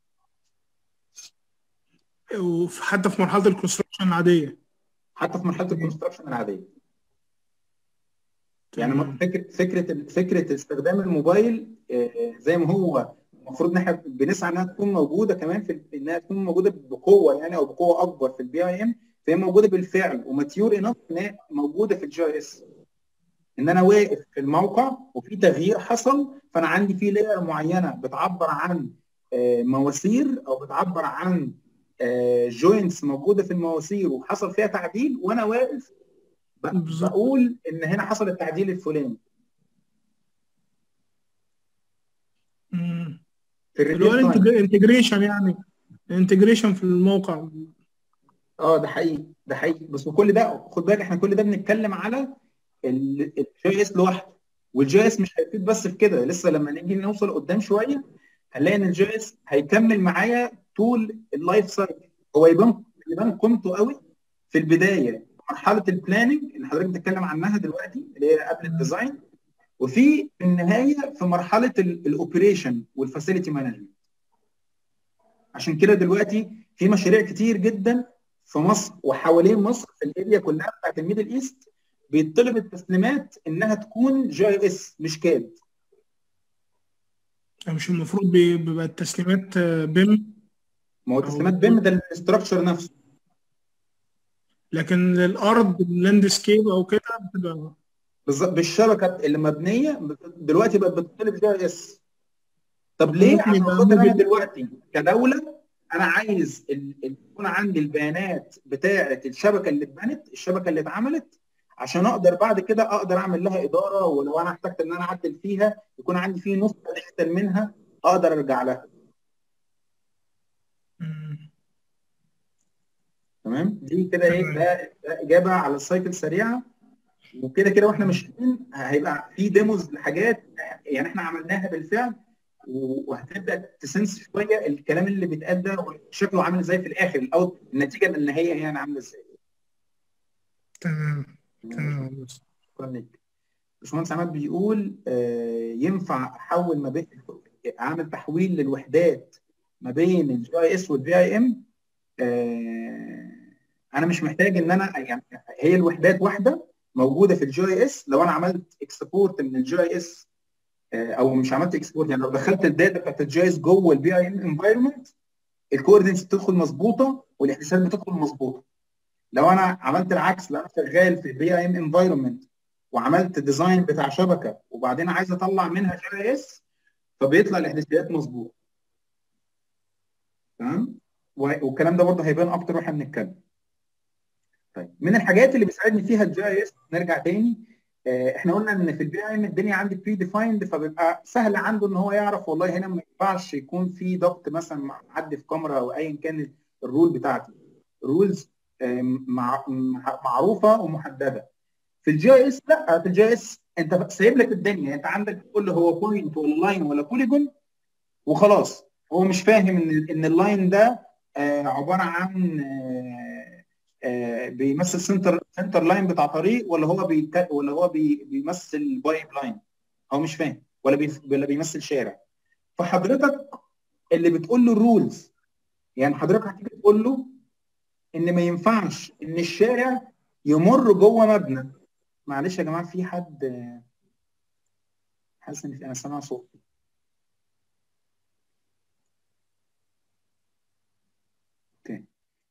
وحتى في مرحله الكونستراكشن العاديه حتى في مرحله الكونستراكشن العاديه يعني تمام. فكره فكره فكره استخدام الموبايل آه، زي ما هو المفروض ان احنا بنسعى انها تكون موجوده كمان في انها تكون موجوده بقوه يعني او بقوه اكبر في البي اي ام فهي موجوده بالفعل وماتيور انف ان هي موجوده في الجي اس ان انا واقف في الموقع وفي تغيير حصل فانا عندي في لاير معينه بتعبر عن آه، مواسير او بتعبر عن جوينتس موجوده في المواسير وحصل فيها تعديل وانا واقف ب- بالظبط. بقول ان هنا حصل التعديل الفلاني مم. في اللي هو الريل تايم الانتجريشن يعني الانتجريشن في الموقع اه ده حقيقي ده حقيقي بس وكل ده خد بالك احنا كل ده بنتكلم على الجي اس لوحده والجي اس مش هيفيد بس في كده لسه لما نيجي نوصل قدام شويه هنلاقي ان الجي اس هيكمل معايا طول اللايف سايكل هو يبان يبان قيمته قوي في البدايه مرحله البلاننج اللي حضرتك بتتكلم عنها دلوقتي اللي هي قبل الديزاين وفي النهايه في مرحله الاوبريشن والفاسيلتي مانجمنت عشان كده دلوقتي في مشاريع كتير جدا في مصر وحوالين مصر في الاريا كلها بتاعت الميدل ايست بيطلب التسليمات انها تكون جي اس مش كاد مش المفروض بي- بيبقى التسليمات بيم ما هو تسليمات بيم ده الاستراكشر نفسه لكن للارض اللاندسكيب او كده بتبقى بالظبط بالشبكه اللي مبنيه دلوقتي بقت بتطلب جي اس طب ليه؟ ممكن عشان يبقى خاطر انا موجود. دلوقتي كدوله انا عايز ال- ال- يكون عندي البيانات بتاعه الشبكه اللي اتبنت الشبكه اللي اتعملت عشان اقدر بعد كده اقدر اعمل لها اداره ولو انا احتجت ان انا اعدل فيها يكون عندي فيه نسخه ديجيتال منها اقدر ارجع لها مم. تمام دي كده ايه تمام. ده, ده اجابه على السايكل سريعه وكده كده واحنا ماشيين هيبقى في ديموز لحاجات يعني احنا عملناها بالفعل و- وهتبدا تسنس شويه الكلام اللي بيتقال ده شكله عامل ازاي في الاخر او النتيجه النهائيه يعني عامله ازاي تمام تمام شكرا لك باشمهندس عماد بيقول آه، ينفع احول ما بين اعمل تحويل للوحدات ما بين الجي اي اس والبي اي ام انا مش محتاج ان انا يعني هي الوحدات واحده موجوده في الجي اي اس لو انا عملت اكسبورت من الجي اي اس او مش عملت اكسبورت يعني لو دخلت الداتا بتاعت الجي اس جوه البي اي ام انفايرمنت الكوردينتس بتدخل مظبوطه والاحداثات بتدخل مظبوطه لو انا عملت العكس لو انا شغال في البي اي ام انفايرمنت وعملت ديزاين بتاع شبكه وبعدين عايز اطلع منها جي اي اس فبيطلع الاحداثيات مظبوط تمام و- والكلام ده برضه هيبان اكتر واحنا بنتكلم طيب من الحاجات اللي بيساعدني فيها الجي اي اس نرجع تاني آه، احنا قلنا ان في البي اي ام الدنيا عندي بري ديفايند فبيبقى سهل عنده ان هو يعرف والله هنا ما ينفعش يكون في ضغط مثلا معدي في كاميرا او ايا كان الرول بتاعتي رولز مع مع- معروفه ومحدده في الجي اي اس لا في الجي اس انت سايب لك الدنيا انت عندك تقول له هو بوينت ولا لاين ولا بوليجون وخلاص هو مش فاهم ان ان اللاين ده آه، عباره عن آه، آه، بيمثل سنتر سنتر لاين بتاع طريق ولا هو بيك ولا هو بي بيمثل بايب لاين هو مش فاهم ولا بي ولا بيمثل شارع فحضرتك اللي بتقول له الرولز يعني حضرتك هتيجي تقول له ان ما ينفعش ان الشارع يمر جوه مبنى معلش يا جماعه في حد حاسس ان في انا سامع صوت اوكي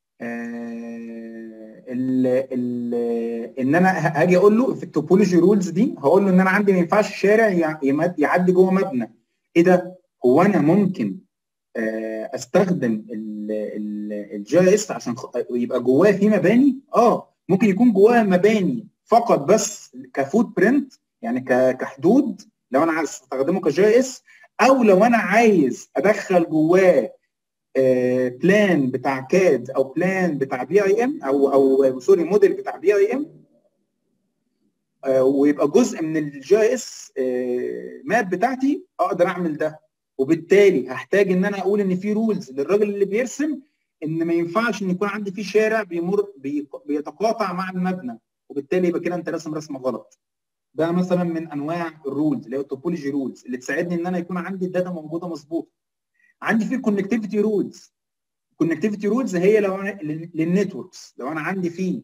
آه ال ال ان انا هاجي اقول له في التوبولوجي رولز دي هقول له ان انا عندي ما ينفعش شارع يعدي جوه مبنى ايه ده هو انا ممكن آه استخدم الجي اس عشان يبقى جواه في مباني اه ممكن يكون جواه مباني فقط بس كفوت برنت يعني كحدود لو انا عايز استخدمه كجي اس او لو انا عايز ادخل جواه آه بلان بتاع كاد او بلان بتاع بي اي ام او او سوري موديل بتاع بي اي ام آه ويبقى جزء من الجي اس آه ماب بتاعتي اقدر اعمل ده وبالتالي هحتاج ان انا اقول ان في رولز للراجل اللي بيرسم ان ما ينفعش ان يكون عندي في شارع بيمر بيتقاطع مع المبنى وبالتالي يبقى كده انت راسم رسمه غلط ده مثلا من انواع الرولز اللي هي التوبولوجي رولز اللي تساعدني ان انا يكون عندي الداتا موجوده مظبوطه عندي في كونكتيفيتي رولز الكونكتيفيتي رولز هي لو انا للنتوركس لو انا عندي فيه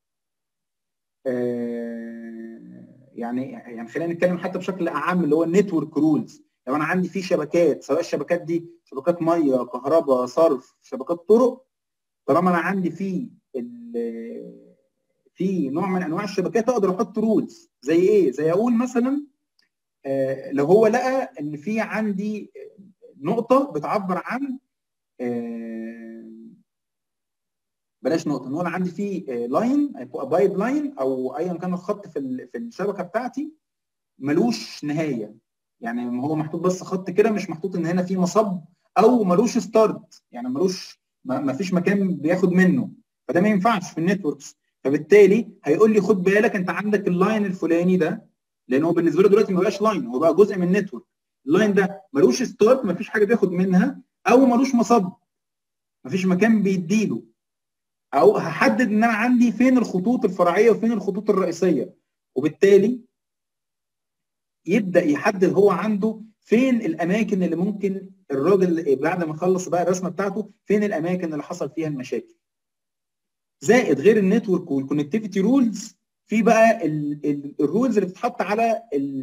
آه يعني يعني خلينا نتكلم حتى بشكل اعم اللي هو النتورك رولز لو انا عندي فيه شبكات سواء الشبكات دي شبكات ميه كهرباء صرف شبكات طرق طالما انا عندي فيه في نوع من انواع الشبكات اقدر احط رولز زي ايه؟ زي اقول مثلا آه لو هو لقى ان في عندي نقطه بتعبر عن آه بلاش نقطه نقول عندي في لاين بايب لاين او ايا كان الخط في في الشبكه بتاعتي ملوش نهايه يعني هو محطوط بس خط كده مش محطوط ان هنا في مصب او ملوش ستارت يعني ملوش ما فيش مكان بياخد منه فده ما ينفعش في النتوركس فبالتالي هيقول لي خد بالك انت عندك اللاين الفلاني ده لان هو بالنسبه له دلوقتي ما بقاش لاين هو بقى جزء من النتورك اللاين ده ملوش ستارت ما فيش حاجه بياخد منها او ملوش مصب ما فيش مكان بيديله او هحدد ان انا عندي فين الخطوط الفرعيه وفين الخطوط الرئيسيه وبالتالي يبدا يحدد هو عنده فين الاماكن اللي ممكن الراجل بعد ما يخلص بقى الرسمه بتاعته فين الاماكن اللي حصل فيها المشاكل زائد غير النتورك والكونكتيفيتي رولز في بقى الرولز اللي بتتحط على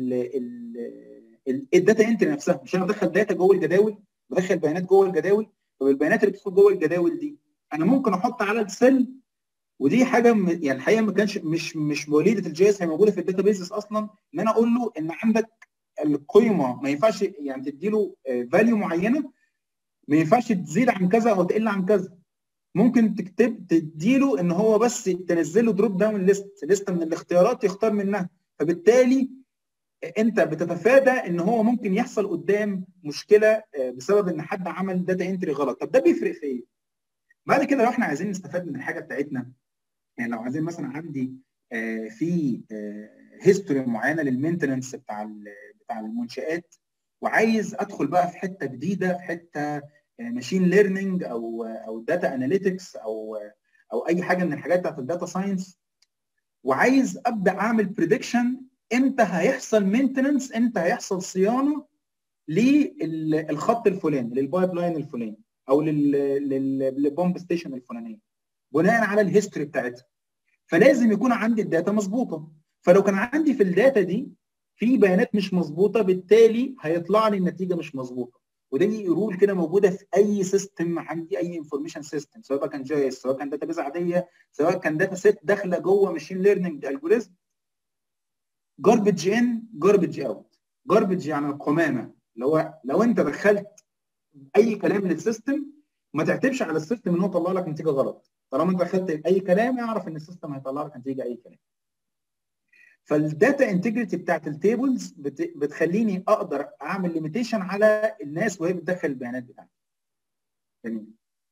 الداتا انتري نفسها مش انا بدخل داتا جوه الجداول بدخل بيانات جوه الجداول طب البيانات اللي بتدخل جوه الجداول دي انا ممكن احط على السيل ودي حاجه يعني الحقيقه ما كانش مش مش وليده الجي اس هي موجوده في الداتا بيزس اصلا ان انا اقول له ان عندك القيمه ما ينفعش يعني تدي له فاليو معينه ما ينفعش تزيد عن كذا او تقل عن كذا ممكن تكتب تديله ان هو بس تنزل له دروب داون ليست لسته من الاختيارات يختار منها فبالتالي انت بتتفادى ان هو ممكن يحصل قدام مشكله بسبب ان حد عمل داتا انتري غلط طب ده بيفرق في ايه بعد كده لو احنا عايزين نستفاد من الحاجه بتاعتنا يعني لو عايزين مثلا عندي في هيستوري معينه للمينتننس بتاع بتاع المنشات وعايز ادخل بقى في حته جديده في حته ماشين ليرنينج او او داتا اناليتكس او او اي حاجه من الحاجات بتاعت الداتا ساينس وعايز ابدا اعمل بريدكشن امتى هيحصل مينتننس امتى هيحصل صيانه للخط الفلاني للبايب لاين الفلاني او للبومب ستيشن الفلانيه بناء على الهيستوري بتاعتها فلازم يكون عندي الداتا مظبوطه فلو كان عندي في الداتا دي في بيانات مش مظبوطه بالتالي هيطلع لي النتيجه مش مظبوطه ودي رول كده موجوده في اي سيستم عندي اي انفورميشن سيستم سواء كان جي اس سواء كان داتا بيز عاديه سواء كان داتا سيت داخله جوه ماشين ليرنينج الجوريزم جاربج ان جاربج اوت جاربج يعني القمامه اللي هو لو انت دخلت اي كلام للسيستم ما تعتبش على السيستم ان هو طلع لك نتيجه غلط طالما انت دخلت اي كلام اعرف ان السيستم هيطلع لك نتيجه اي كلام فالداتا انتجريتي بتاعت التيبلز بت... بتخليني اقدر اعمل ليميتيشن على الناس وهي بتدخل البيانات بتاعتي. جميل.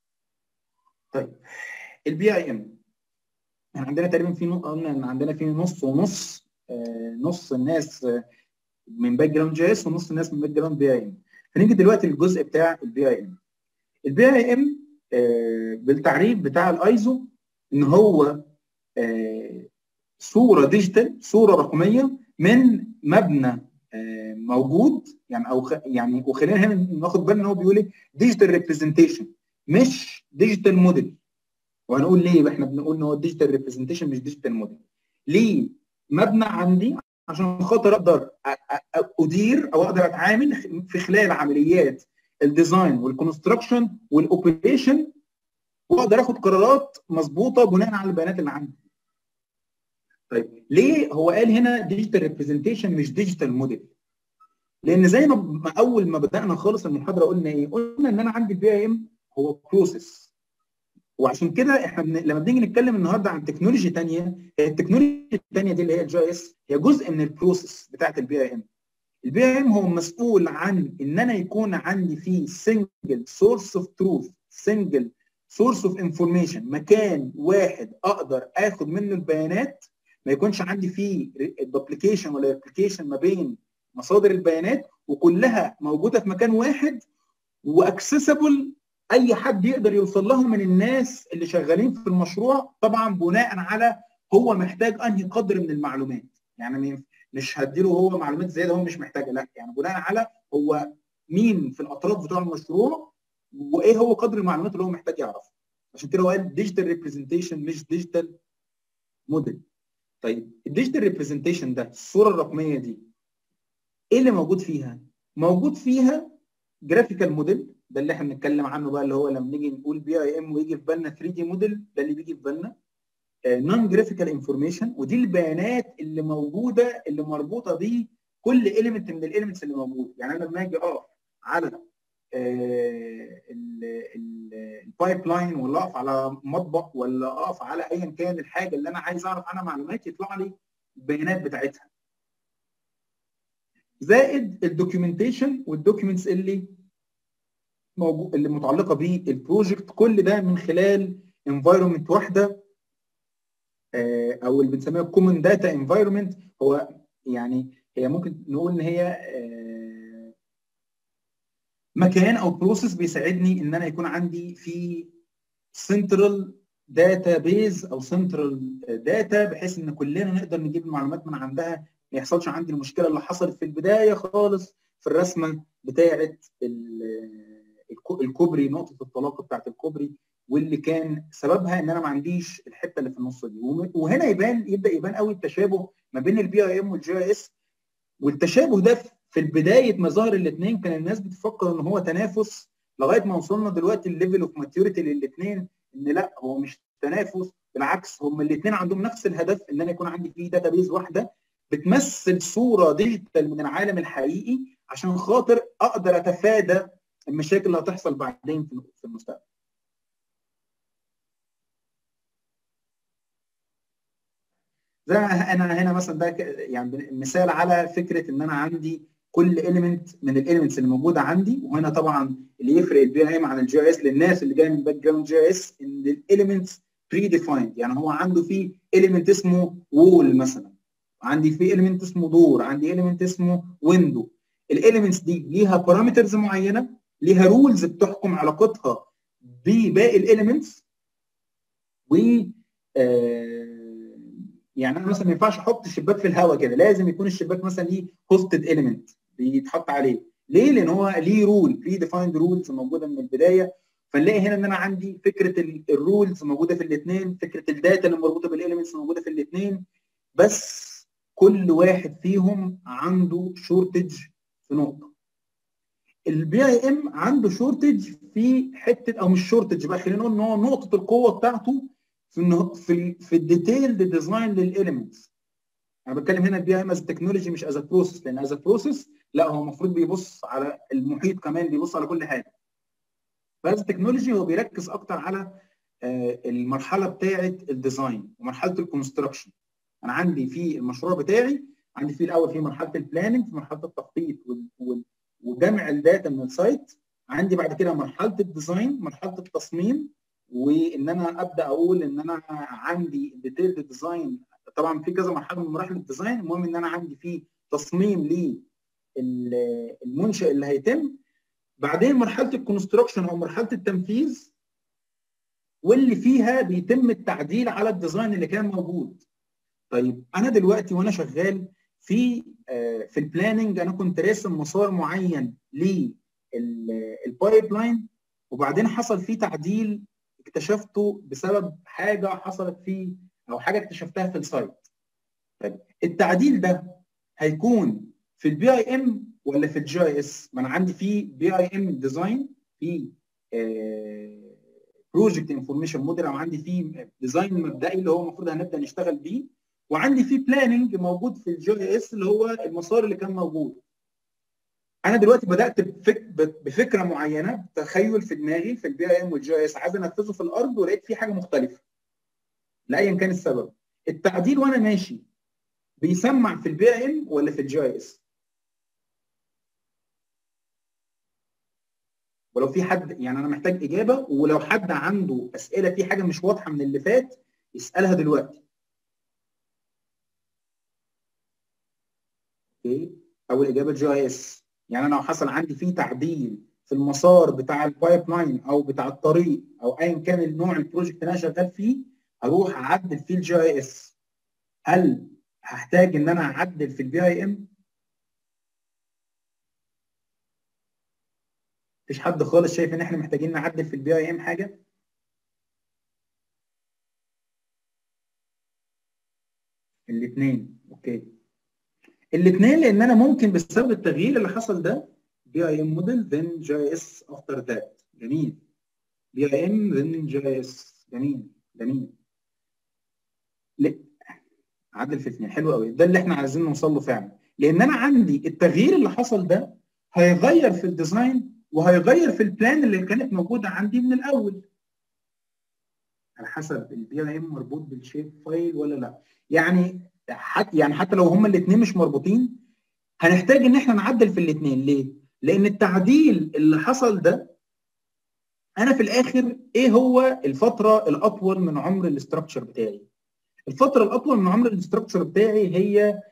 طيب البي اي ام يعني عندنا تقريبا في قلنا ان عندنا في نص ونص آه نص الناس آه من باك جراوند جي اس ونص الناس من باك جراوند بي اي ام. فنيجي دلوقتي للجزء بتاع البي اي ام. البي اي ام آه بالتعريف بتاع الايزو ان هو آه صوره ديجيتال صوره رقميه من مبنى موجود يعني او خ... يعني وخلينا هنا ناخد بالنا ان هو بيقول ايه ديجيتال ريبريزنتيشن مش ديجيتال موديل وهنقول ليه احنا بنقول ان هو ديجيتال ريبريزنتيشن مش ديجيتال موديل ليه مبنى عندي عشان خاطر اقدر ادير او اقدر اتعامل في خلال عمليات الديزاين والكونستراكشن والاوبريشن واقدر اخد قرارات مظبوطه بناء على البيانات اللي عندي. طيب ليه هو قال هنا ديجيتال ريبريزنتيشن مش ديجيتال موديل؟ لان زي ما اول ما بدانا خالص المحاضره قلنا ايه؟ قلنا ان انا عندي البي اي ام هو بروسيس وعشان كده احنا بن... لما بنيجي نتكلم النهارده عن تكنولوجي ثانيه هي التكنولوجي الثانيه دي اللي هي الجي اس هي جزء من البروسيس بتاعت البي اي ام. البي اي ام هو مسؤول عن ان انا يكون عندي فيه سنجل سورس اوف تروث سنجل سورس اوف انفورميشن مكان واحد اقدر اخد منه البيانات ما يكونش عندي فيه دوبليكيشن ولا ريبليكيشن ما بين مصادر البيانات وكلها موجوده في مكان واحد واكسسبل اي حد يقدر يوصل لهم من الناس اللي شغالين في المشروع طبعا بناء على هو محتاج انهي قدر من المعلومات يعني مش هديله هو معلومات زياده هو مش محتاجها لا يعني بناء على هو مين في الاطراف بتوع المشروع وايه هو قدر المعلومات اللي هو محتاج يعرفها عشان كده هو قال ديجيتال ريبريزنتيشن مش ديجيتال موديل طيب الديجيتال ريبريزنتيشن ده الصوره الرقميه دي ايه اللي موجود فيها موجود فيها جرافيكال موديل ده اللي احنا بنتكلم عنه بقى اللي هو لما نيجي نقول بي اي ام ويجي في بالنا 3 دي موديل ده اللي بيجي في بالنا نون جرافيكال انفورميشن ودي البيانات اللي موجوده اللي مربوطه بيه كل اليمنت من الاليمنتس اللي موجود يعني انا لما اجي اقف على البايب لاين ولا اقف على مطبخ ولا اقف على ايا كان الحاجه اللي انا عايز اعرف عنها معلومات يطلع لي البيانات بتاعتها زائد الدوكيومنتيشن والدوكيومنتس اللي موجود اللي متعلقه بالبروجكت كل ده من خلال انفايرمنت واحده او اللي بنسميها كومن داتا انفايرمنت هو يعني هي ممكن نقول ان هي مكان او بروسيس بيساعدني ان انا يكون عندي في سنترال داتا بيز او سنترال داتا بحيث ان كلنا نقدر نجيب المعلومات من عندها ما يحصلش عندي المشكله اللي حصلت في البدايه خالص في الرسمه بتاعه الكوبري نقطه الطلاق بتاعه الكوبري واللي كان سببها ان انا ما عنديش الحته اللي في النص دي وهنا يبان يبدا يبان قوي التشابه ما بين البي اي ام والجي اي اس والتشابه ده في البدايه ما ظهر الاثنين كان الناس بتفكر ان هو تنافس لغايه ما وصلنا دلوقتي الليفل اوف ماتيوريتي للاثنين ان لا هو مش تنافس بالعكس هم الاثنين عندهم نفس الهدف ان انا يكون عندي فيه داتا بيز واحده بتمثل صوره ديجيتال من العالم الحقيقي عشان خاطر اقدر اتفادى المشاكل اللي هتحصل بعدين في المستقبل. زي انا هنا مثلا ده يعني مثال على فكره ان انا عندي كل اليمنت من الاليمنتس اللي موجوده عندي وهنا طبعا اللي يفرق البي اي ام عن الجي اس للناس اللي جايه من باك جراوند جي اس ان الاليمنتس بري ديفايند يعني هو عنده في اليمنت اسمه وول مثلا عندي في اليمنت اسمه دور عندي اليمنت اسمه ويندو الاليمنتس دي ليها بارامترز معينه ليها رولز بتحكم علاقتها بباقي الاليمنتس و آه يعني انا مثلا ما ينفعش احط الشباك في الهواء كده لازم يكون الشباك مثلا ليه هوستد اليمنت بيتحط عليه ليه؟ لان هو ليه رول بري ديفايند رولز موجوده من البدايه فنلاقي هنا ان انا عندي فكره الرولز موجوده في الاثنين فكره الداتا اللي مربوطه بالاليمنتس موجوده في الاثنين بس كل واحد فيهم عنده شورتج في نقطه البي اي ام عنده شورتج في حته او مش شورتج بقى خلينا نقول ان هو نقطه القوه بتاعته في في في الديتيلد ديزاين للاليمنتس انا بتكلم هنا البي ام از تكنولوجي مش از بروسيس لان از بروسيس لا هو المفروض بيبص على المحيط كمان بيبص على كل حاجه فاز تكنولوجي هو بيركز اكتر على المرحله بتاعه الديزاين ومرحله الكونستراكشن انا عندي في المشروع بتاعي عندي في الاول في مرحله البلاننج في مرحله التخطيط وجمع الداتا من السايت عندي بعد كده مرحله الديزاين مرحله التصميم وان انا ابدا اقول ان انا عندي ديتيلد ديزاين طبعا في كذا مرحله من مراحل الديزاين المهم ان انا عندي فيه تصميم للمنشا اللي هيتم بعدين مرحله الكونستراكشن او مرحله التنفيذ واللي فيها بيتم التعديل على الديزاين اللي كان موجود طيب انا دلوقتي وانا شغال في في البلاننج انا كنت راسم مسار معين للبايب لاين وبعدين حصل فيه تعديل اكتشفته بسبب حاجه حصلت فيه او حاجه اكتشفتها في السايت طيب التعديل ده هيكون في البي اي ام ولا في الجي اي اس ما انا عندي في بي اي ام ديزاين في بروجكت انفورميشن موديل او عندي في ديزاين مبدئي اللي هو المفروض هنبدا نشتغل بيه وعندي في بلاننج موجود في الجي اي اس اللي هو المسار اللي كان موجود انا دلوقتي بدات بفك... بفكره معينه تخيل في دماغي في البي اي ام والجي اي اس عايز انفذه في الارض ولقيت فيه حاجه مختلفه لايا كان السبب التعديل وانا ماشي بيسمع في البي اي ام ولا في الجي اي اس ولو في حد يعني انا محتاج اجابه ولو حد عنده اسئله في حاجه مش واضحه من اللي فات يسالها دلوقتي اوكي اول اجابه جي اي اس يعني انا لو حصل عندي فيه تعديل في المسار بتاع البايب لاين او بتاع الطريق او ايا كان النوع البروجكت اللي انا شغال فيه اروح اعدل فيه الجي اي اس هل هحتاج ان انا اعدل في البي اي ام مفيش حد خالص شايف ان احنا محتاجين نعدل في البي اي ام حاجه الاثنين اوكي الاثنين لان انا ممكن بسبب التغيير اللي حصل ده بي اي ام موديل ذن جي اس افتر ذات جميل بي اي ام ذن جي اس جميل جميل عدل في اثنين حلو قوي ده اللي احنا عايزين نوصل له فعلا لان انا عندي التغيير اللي حصل ده هيغير في الديزاين وهيغير في البلان اللي كانت موجوده عندي من الاول على حسب البي اي ام مربوط بالشيب فايل ولا لا يعني حتى يعني حتى لو هما الاثنين مش مربوطين هنحتاج ان احنا نعدل في الاثنين ليه؟ لان التعديل اللي حصل ده انا في الاخر ايه هو الفتره الاطول من عمر الاستراكشر بتاعي؟ الفتره الاطول من عمر الاستراكشر بتاعي هي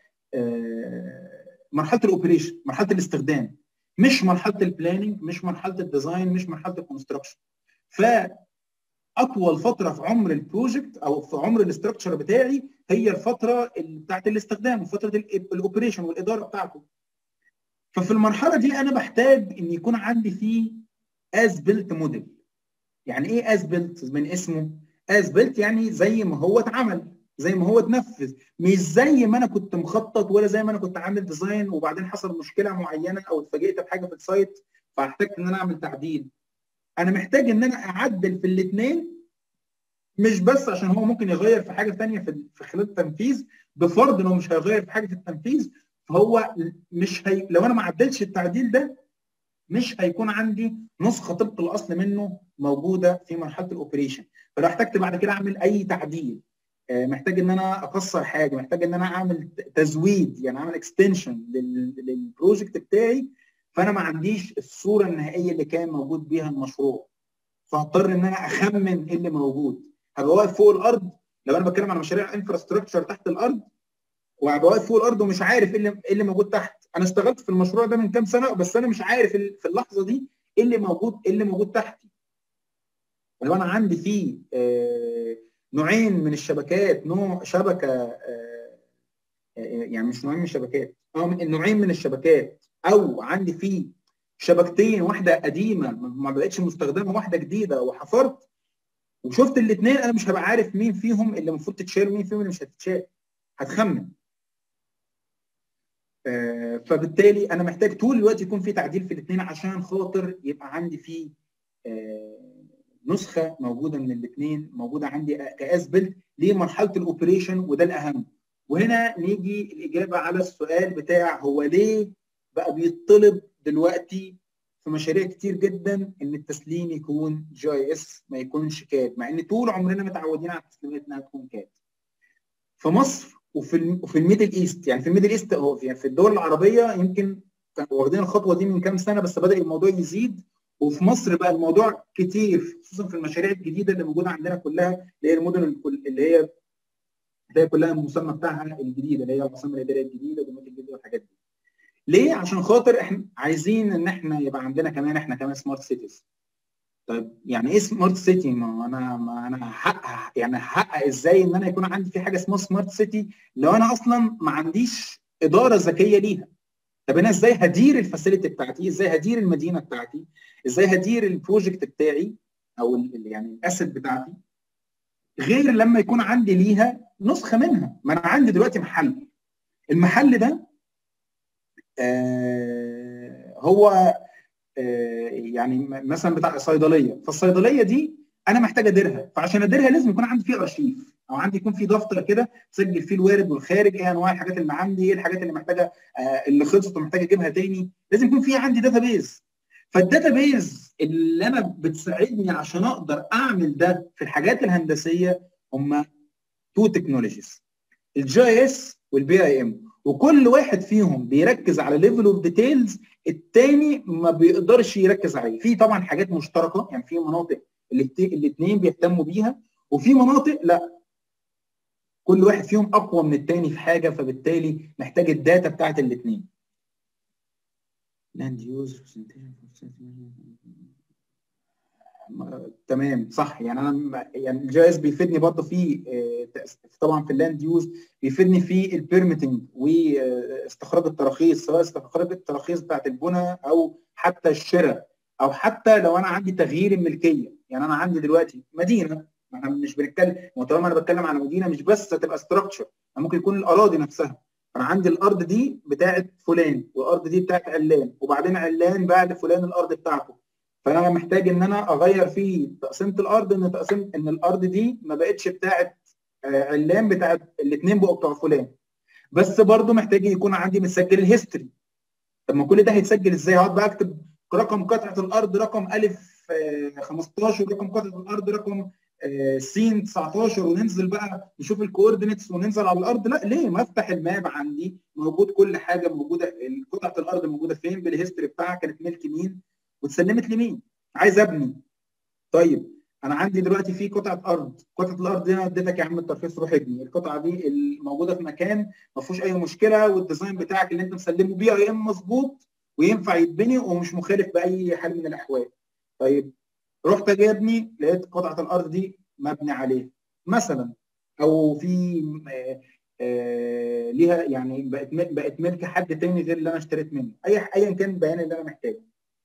مرحله الاوبريشن مرحله الاستخدام مش مرحله البلاننج مش مرحله الديزاين مش مرحله الكونستراكشن ف اطول فتره في عمر البروجكت او في عمر الاستراكشر بتاعي هي الفتره بتاعت الاستخدام وفتره الاوبريشن والاداره بتاعته ففي المرحله دي انا بحتاج ان يكون عندي فيه از بيلت موديل يعني ايه از بيلت من اسمه از بيلت يعني زي ما هو اتعمل زي ما هو اتنفذ مش زي ما انا كنت مخطط ولا زي ما انا كنت عامل ديزاين وبعدين حصل مشكله معينه او اتفاجئت بحاجه في السايت فاحتجت ان انا اعمل تعديل انا محتاج ان انا اعدل في الاثنين مش بس عشان هو ممكن يغير في حاجه ثانيه في في خلال التنفيذ بفرض انه مش هيغير في حاجه في التنفيذ فهو مش هي لو انا ما عدلتش التعديل ده مش هيكون عندي نسخه طبق الاصل منه موجوده في مرحله الاوبريشن فلو احتجت بعد كده اعمل اي تعديل محتاج ان انا اكسر حاجه محتاج ان انا اعمل تزويد يعني اعمل اكستنشن للبروجكت بتاعي فانا ما عنديش الصوره النهائيه اللي كان موجود بيها المشروع فهضطر ان انا اخمن ايه اللي موجود هبقى واقف فوق الارض لو انا بتكلم على مشاريع انفراستراكشر تحت الارض وهبقى واقف فوق الارض ومش عارف ايه اللي, إيه اللي موجود تحت انا اشتغلت في المشروع ده من كام سنه بس انا مش عارف في اللحظه دي ايه اللي موجود ايه اللي موجود تحتي ولو انا عندي فيه آه نوعين من الشبكات نوع شبكه آه يعني مش نوعين من الشبكات اه نوعين من الشبكات او عندي فيه شبكتين واحده قديمه ما بقتش مستخدمه واحده جديده وحفرت وشفت الاثنين انا مش هبقى عارف مين فيهم اللي المفروض تتشال ومين فيهم اللي مش هتتشال هتخمن آه فبالتالي انا محتاج طول الوقت يكون في تعديل في الاثنين عشان خاطر يبقى عندي فيه آه نسخه موجوده من الاثنين موجوده عندي كاسبل لمرحله الاوبريشن وده الاهم وهنا نيجي الاجابه على السؤال بتاع هو ليه بقى بيطلب دلوقتي في مشاريع كتير جدا ان التسليم يكون جي اي اس ما يكونش كاد مع ان طول عمرنا متعودين على التسليمات انها تكون كاد في مصر وفي وفي الميدل ايست يعني في الميدل ايست اهو يعني في الدول العربيه يمكن كانوا واخدين الخطوه دي من كام سنه بس بدا الموضوع يزيد وفي مصر بقى الموضوع كتير خصوصا في المشاريع الجديده اللي موجوده عندنا كلها اللي هي المدن اللي هي اللي هي كلها المسمى بتاعها الجديده اللي هي العاصمه الاداريه الجديده والمدن الجديده والحاجات دي. ليه؟ عشان خاطر احنا عايزين ان احنا يبقى عندنا كمان احنا كمان سمارت سيتيز. طيب يعني ايه سمارت سيتي؟ ما انا ما انا هحقق يعني هحقق ازاي ان انا يكون عندي في حاجه اسمها سمارت سيتي لو انا اصلا ما عنديش اداره ذكيه ليها. طب انا ازاي هدير الفاسيلتي بتاعتي؟ ازاي هدير المدينه بتاعتي؟ ازاي هدير البروجكت بتاعي او ال يعني الاسيت بتاعتي غير لما يكون عندي ليها نسخه منها ما انا عندي دلوقتي محل المحل ده آه هو آه يعني مثلا بتاع صيدليه فالصيدليه دي انا محتاج اديرها فعشان اديرها لازم يكون عندي فيه ارشيف او عندي يكون في دفتر كده تسجل فيه الوارد والخارج ايه انواع الحاجات اللي عندي ايه الحاجات اللي محتاجه آه اللي خلصت ومحتاجه اجيبها تاني لازم يكون في عندي داتابيز فالداتابيز اللي انا بتساعدني عشان اقدر اعمل ده في الحاجات الهندسيه هم تو تكنولوجيز الجي اس والبي اي ام وكل واحد فيهم بيركز على ليفل اوف ديتيلز الثاني ما بيقدرش يركز عليه في طبعا حاجات مشتركه يعني في مناطق الاثنين بيهتموا بيها وفي مناطق لا كل واحد فيهم اقوى من الثاني في حاجه فبالتالي محتاج الداتا بتاعت الاثنين لاند يوز تمام صح يعني انا يعني الجي اس بيفيدني برضه في طبعا في اللاند يوز بيفيدني في البيرميتنج واستخراج التراخيص سواء استخراج التراخيص بتاعت البنى او حتى الشراء او حتى لو انا عندي تغيير الملكيه يعني انا عندي دلوقتي مدينه احنا مش بنتكلم طالما انا بتكلم على مدينه مش بس هتبقى ستراكشر ممكن يكون الاراضي نفسها انا عندي الارض دي بتاعت فلان والارض دي بتاعت علان وبعدين علان باع لفلان الارض بتاعته فانا محتاج ان انا اغير في تقسيمه الارض ان تقسيم ان الارض دي ما بقتش بتاعت علان بتاعت الاثنين بقوا بتوع فلان بس برضه محتاج يكون عندي مسجل الهيستوري طب ما كل ده هيتسجل ازاي؟ هقعد بقى اكتب رقم قطعه الارض رقم الف 15 رقم قطعه الارض رقم س 19 وننزل بقى نشوف الكوردينتس وننزل على الارض لا ليه ما افتح الماب عندي موجود كل حاجه موجوده قطعه الارض موجوده فين بالهيستوري بتاعها كانت ملك مين واتسلمت لمين عايز ابني طيب انا عندي دلوقتي في قطعه ارض قطعه الارض دي انا اديتك يا عم الترخيص روح ابني القطعه دي الموجوده في مكان ما فيهوش اي مشكله والديزاين بتاعك اللي انت مسلمه بي اي ام مظبوط وينفع يتبني ومش مخالف باي حال من الاحوال طيب رحت اجي ابني لقيت قطعه الارض دي مبني عليها مثلا او في آه آه ليها يعني بقت بقت ملك حد تاني غير اللي انا اشتريت منه اي ايا كان البيان اللي انا محتاجه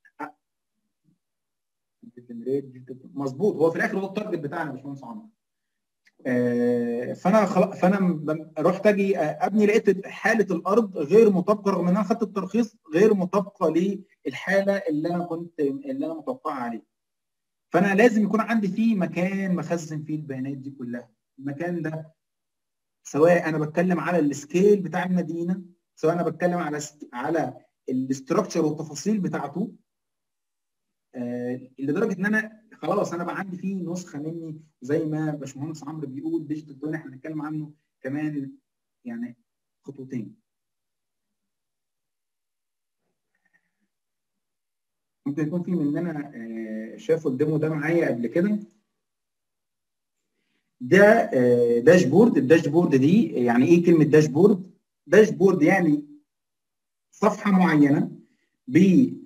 مظبوط هو في الاخر هو التارجت بتاعنا يا باشمهندس عمرو آه فانا خل... فانا رحت اجي ابني لقيت حاله الارض غير مطابقه رغم ان انا خدت الترخيص غير مطابقه للحاله اللي انا كنت اللي انا متوقعها عليه فانا لازم يكون عندي فيه مكان مخزن فيه البيانات دي كلها المكان ده سواء انا بتكلم على السكيل بتاع المدينه سواء انا بتكلم على على الاستراكشر والتفاصيل بتاعته آه لدرجه ان انا خلاص انا بقى عندي فيه نسخه مني زي ما باشمهندس عمرو بيقول ديجيتال توين احنا هنتكلم عنه كمان يعني خطوتين ممكن يكون في مننا آه شافوا الديمو ده معايا قبل كده ده آه داشبورد الداشبورد دي يعني ايه كلمه داشبورد داشبورد يعني صفحه معينه ب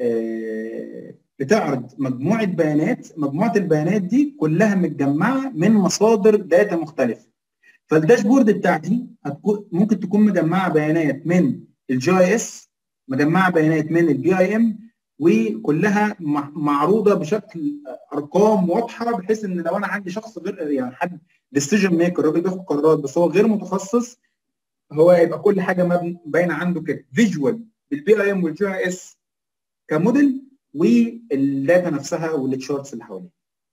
بتعرض مجموعه بيانات مجموعه البيانات دي كلها متجمعه من مصادر داتا مختلفه فالداشبورد بتاعتي هتكون ممكن تكون مجمعه بيانات من الجي اس مجمعه بيانات من البي اي ام وكلها معروضه بشكل ارقام واضحه بحيث ان لو انا عندي شخص غير يعني حد ديسيجن ميكر راجل بياخد قرارات بس هو غير متخصص هو يبقى كل حاجه باينه عنده كده فيجوال بالبي اي ام والجي اي اس كموديل والداتا نفسها والتشارتس اللي حواليها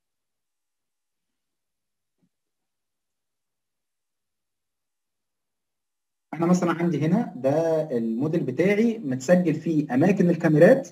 احنا مثلا عندي هنا ده الموديل بتاعي متسجل فيه اماكن الكاميرات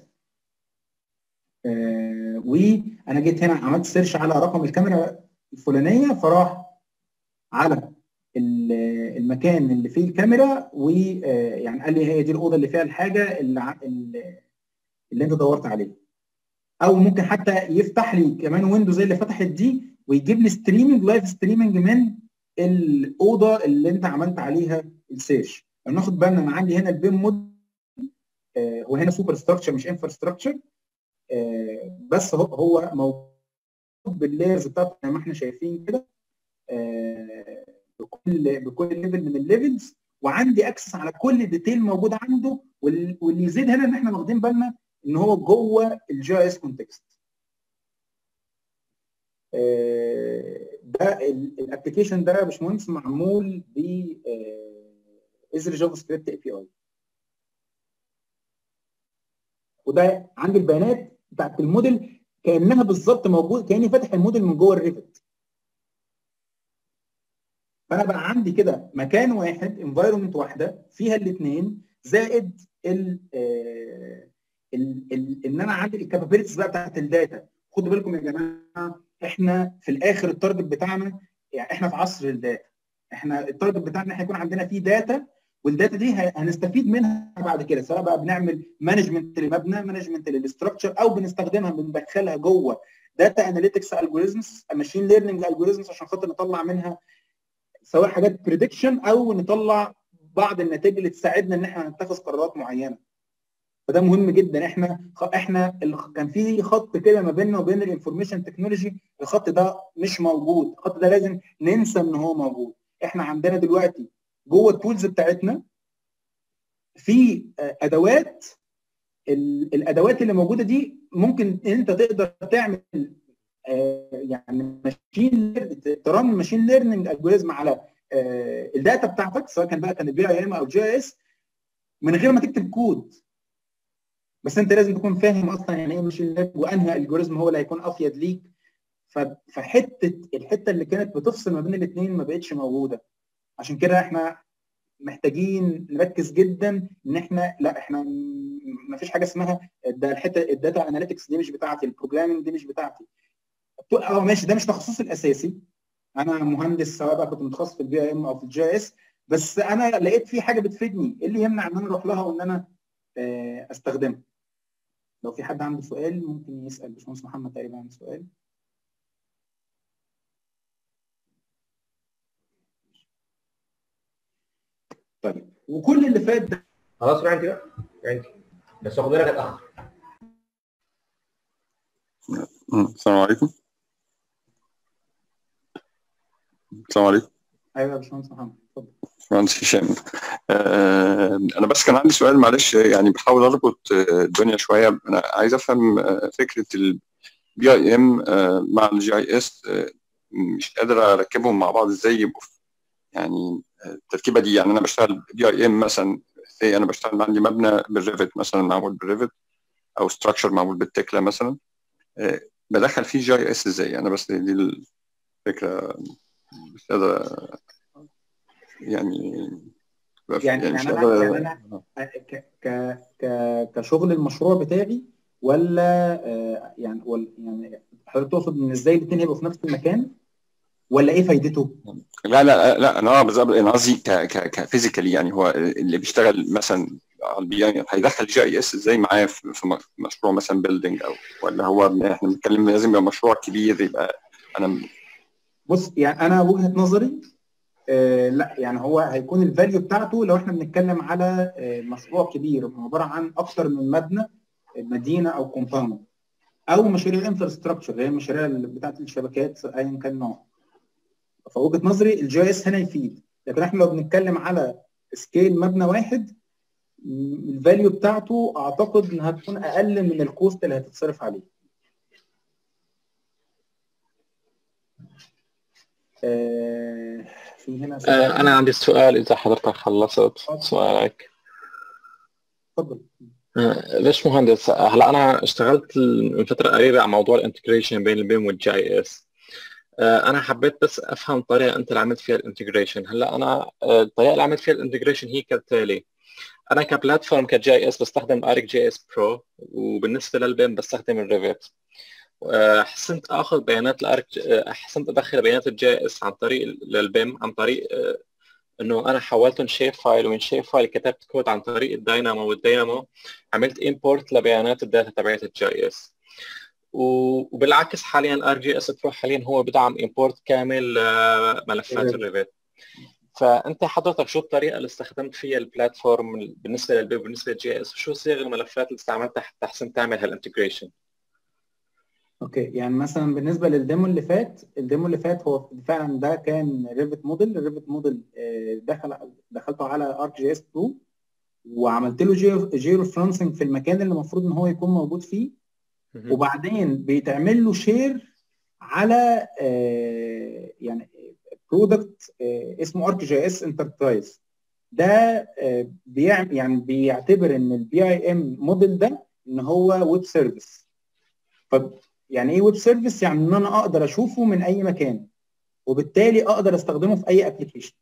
آه وانا جيت هنا عملت سيرش على رقم الكاميرا الفلانيه فراح على المكان اللي فيه الكاميرا ويعني قال لي هي دي الاوضه اللي فيها الحاجه اللي اللي انت دورت عليه او ممكن حتى يفتح لي كمان ويندو زي اللي فتحت دي ويجيب لي ستريمنج لايف ستريمنج من الاوضه اللي انت عملت عليها السيرش ناخد بالنا انا عندي هنا البيم مود آه وهنا سوبر ستراكشر مش انفراستراكشر آه بس هو هو موجود باللايرز بتاعته زي ما احنا شايفين كده آه بكل بكل ليفل من الليفلز وعندي اكسس على كل ديتيل موجود عنده واللي يزيد هنا ان احنا واخدين بالنا ان هو جوه الجي اس كونتكست ده الابلكيشن ده يا باشمهندس معمول ب ازر جافا سكريبت اي بي اي وده عندي البيانات بتاعت الموديل كانها بالظبط موجود كاني فاتح الموديل من جوه الريفت فانا بقى عندي كده مكان واحد انفايرمنت واحده فيها الاثنين زائد ال ال ال ان انا عندي الكابابيلتيز بقى بتاعت الداتا خدوا بالكم يا جماعه احنا في الاخر التارجت بتاعنا يعني احنا في عصر الداتا احنا التارجت بتاعنا احنا يكون عندنا فيه داتا والداتا دي هنستفيد منها بعد كده سواء بقى بنعمل مانجمنت للمبنى مانجمنت للاستراكشر او بنستخدمها بندخلها جوه داتا اناليتكس الجوريزمز ماشين ليرنينج الجوريزمز عشان خاطر نطلع منها سواء حاجات بريدكشن او نطلع بعض النتائج اللي تساعدنا ان احنا نتخذ قرارات معينه فده مهم جدا احنا احنا كان في خط كده ما بيننا وبين الانفورميشن تكنولوجي الخط ده مش موجود الخط ده لازم ننسى ان هو موجود احنا عندنا دلوقتي جوه التولز بتاعتنا في ادوات الادوات اللي موجوده دي ممكن انت تقدر تعمل يعني ماشين ترن ماشين ليرنينج الجوريزم على الداتا بتاعتك سواء كان بقى كان البي اي ام او جي اس من غير ما تكتب كود بس انت لازم تكون فاهم اصلا يعني ايه ماشين ليرنينج وانهي الجوريزم هو اللي هيكون افيد ليك فحته الحته اللي كانت بتفصل ما بين الاثنين ما بقتش موجوده عشان كده احنا محتاجين نركز جدا ان احنا لا احنا ما فيش حاجه اسمها ده الحته الداتا اناليتكس دي مش بتاعتي البروجرامنج دي مش بتاعتي اه ماشي ده مش تخصصي الاساسي انا مهندس سواء بقى كنت متخصص في البي اي ام او في الجي اس بس انا لقيت في حاجه بتفيدني ايه اللي يمنع ان انا اروح لها وان انا استخدمها لو في حد عنده سؤال ممكن يسال باشمهندس محمد تقريبا عنده سؤال طيب وكل اللي فات ده خلاص روح انت بقى انت بس واخد بالك اتاخر السلام عليكم السلام عليكم ايوه يا باشمهندس محمد اتفضل باشمهندس هشام آه انا بس كان عندي سؤال معلش يعني بحاول اربط الدنيا شويه انا عايز افهم فكره البي اي ام مع الجي اي اس مش قادر اركبهم مع بعض ازاي يبقوا يعني التركيبه دي يعني انا بشتغل بي اي ام مثلا زي انا بشتغل عندي مبنى بالريفت مثلا معمول بالريفت او ستراكشر معمول بالتكلا مثلا أه بدخل فيه جي اس ازاي انا بس دي الفكره مش قادر يعني يعني يعني انا يعني انا ك ك ك كشغل المشروع بتاعي ولا آه يعني ولا يعني حضرتك تقصد ان ازاي الاثنين يبقوا في نفس المكان ولا ايه فايدته؟ لا لا لا انا بالظبط انا قصدي كفيزيكالي يعني هو اللي بيشتغل مثلا يعني هيدخل جي اي اس ازاي معايا في مشروع مثلا بيلدينج او ولا هو احنا بنتكلم لازم يبقى مشروع كبير يبقى انا بص يعني انا وجهه نظري آه لا يعني هو هيكون الفاليو بتاعته لو احنا بنتكلم على آه مشروع كبير عباره عن اكثر من مبنى مدينه او كومباوند او مشاريع انفراستراكشر اللي هي المشاريع بتاعت الشبكات ايا كان نوعها فوجهه نظري الجي اس هنا يفيد لكن احنا لو بنتكلم على سكيل مبنى واحد الفاليو بتاعته اعتقد انها تكون اقل من الكوست اللي هتتصرف عليه آه في هنا سؤال. آه انا عندي سؤال اذا حضرتك خلصت سؤالك اتفضل ليش مهندس هلا انا اشتغلت من فتره قريبه على موضوع الانتجريشن بين البيم والجي اي اس انا حبيت بس افهم الطريقه انت اللي عملت فيها الانتجريشن هلا انا الطريقه اللي عملت فيها الانتجريشن هي كالتالي انا كبلاتفورم كجي اس بستخدم ارك جي اس برو وبالنسبه للبيم بستخدم الريفت حسنت اخذ بيانات الارك حسنت ادخل بيانات الجي اس عن طريق للبيم عن طريق انه انا حولتهم شيب فايل ومن شيب فايل كتبت كود عن طريق الداينامو والداينامو عملت امبورت لبيانات الداتا تبعت الجي اس وبالعكس حاليا ار جي اس برو حاليا هو بدعم امبورت كامل ملفات الريفت فانت حضرتك شو الطريقه اللي استخدمت فيها البلاتفورم بالنسبه للبيب وبالنسبه للجي اس وشو صيغ الملفات اللي استعملتها حتى احسن تعمل هالانتجريشن اوكي يعني مثلا بالنسبه للديمو اللي فات الديمو اللي فات هو فعلا ده كان ريفت موديل الريفت موديل دخل دخلته على ارك جي اس برو وعملت له جيرو فرانسنج في المكان اللي المفروض ان هو يكون موجود فيه وبعدين بيتعمل له شير على آه، يعني برودكت اسمه ارك جي اس انتربرايز ده آه، بيعمل يعني بيعتبر ان البي اي ام موديل ده ان هو ويب سيرفيس طب يعني ايه ويب سيرفيس يعني ان انا اقدر اشوفه من اي مكان وبالتالي اقدر استخدمه في اي ابلكيشن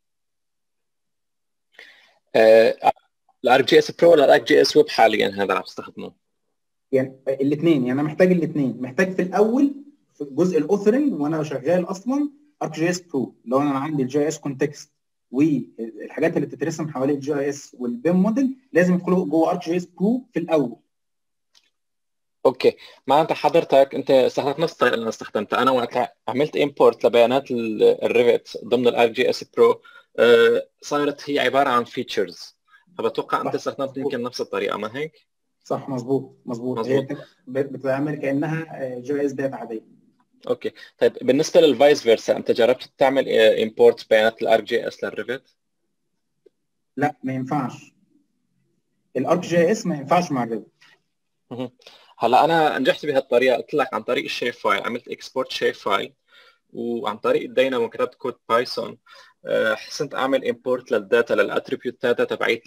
الارك جي اس برو ولا الارك جي اس ويب حاليا هذا عم تستخدمه؟ يعني الاثنين يعني انا محتاج الاثنين محتاج في الاول في جزء الاوثرنج وانا شغال اصلا ارك جي اس برو لو انا عندي الجي اس كونتكست والحاجات اللي بتترسم حوالين الجي اس والبيم موديل لازم يدخلوا جوه ارك جي اس برو في الاول اوكي معناتها حضرتك انت استخدمت نفس الطريقه اللي انا استخدمتها انا وقت عملت امبورت لبيانات الريفت ضمن الار جي اس برو صارت هي عباره عن فيتشرز فبتوقع انت صح. استخدمت يمكن نفس الطريقه ما هيك؟ صح مظبوط مظبوط مظبوط. هي بت- بتتعمل كانها جي اس داتا عاديه اوكي طيب بالنسبه للفايس فيرسا انت جربت تعمل امبورت بيانات الار جي اس للريفت؟ لا ما ينفعش الارك جي اس ما ينفعش مع الريفت مهم. هلا انا نجحت بهالطريقه قلت لك عن طريق الشيب فايل عملت اكسبورت شيب فايل وعن طريق الدينامو كتبت كود بايثون أه، حسنت اعمل امبورت للداتا للاتريبيوت داتا تبعيت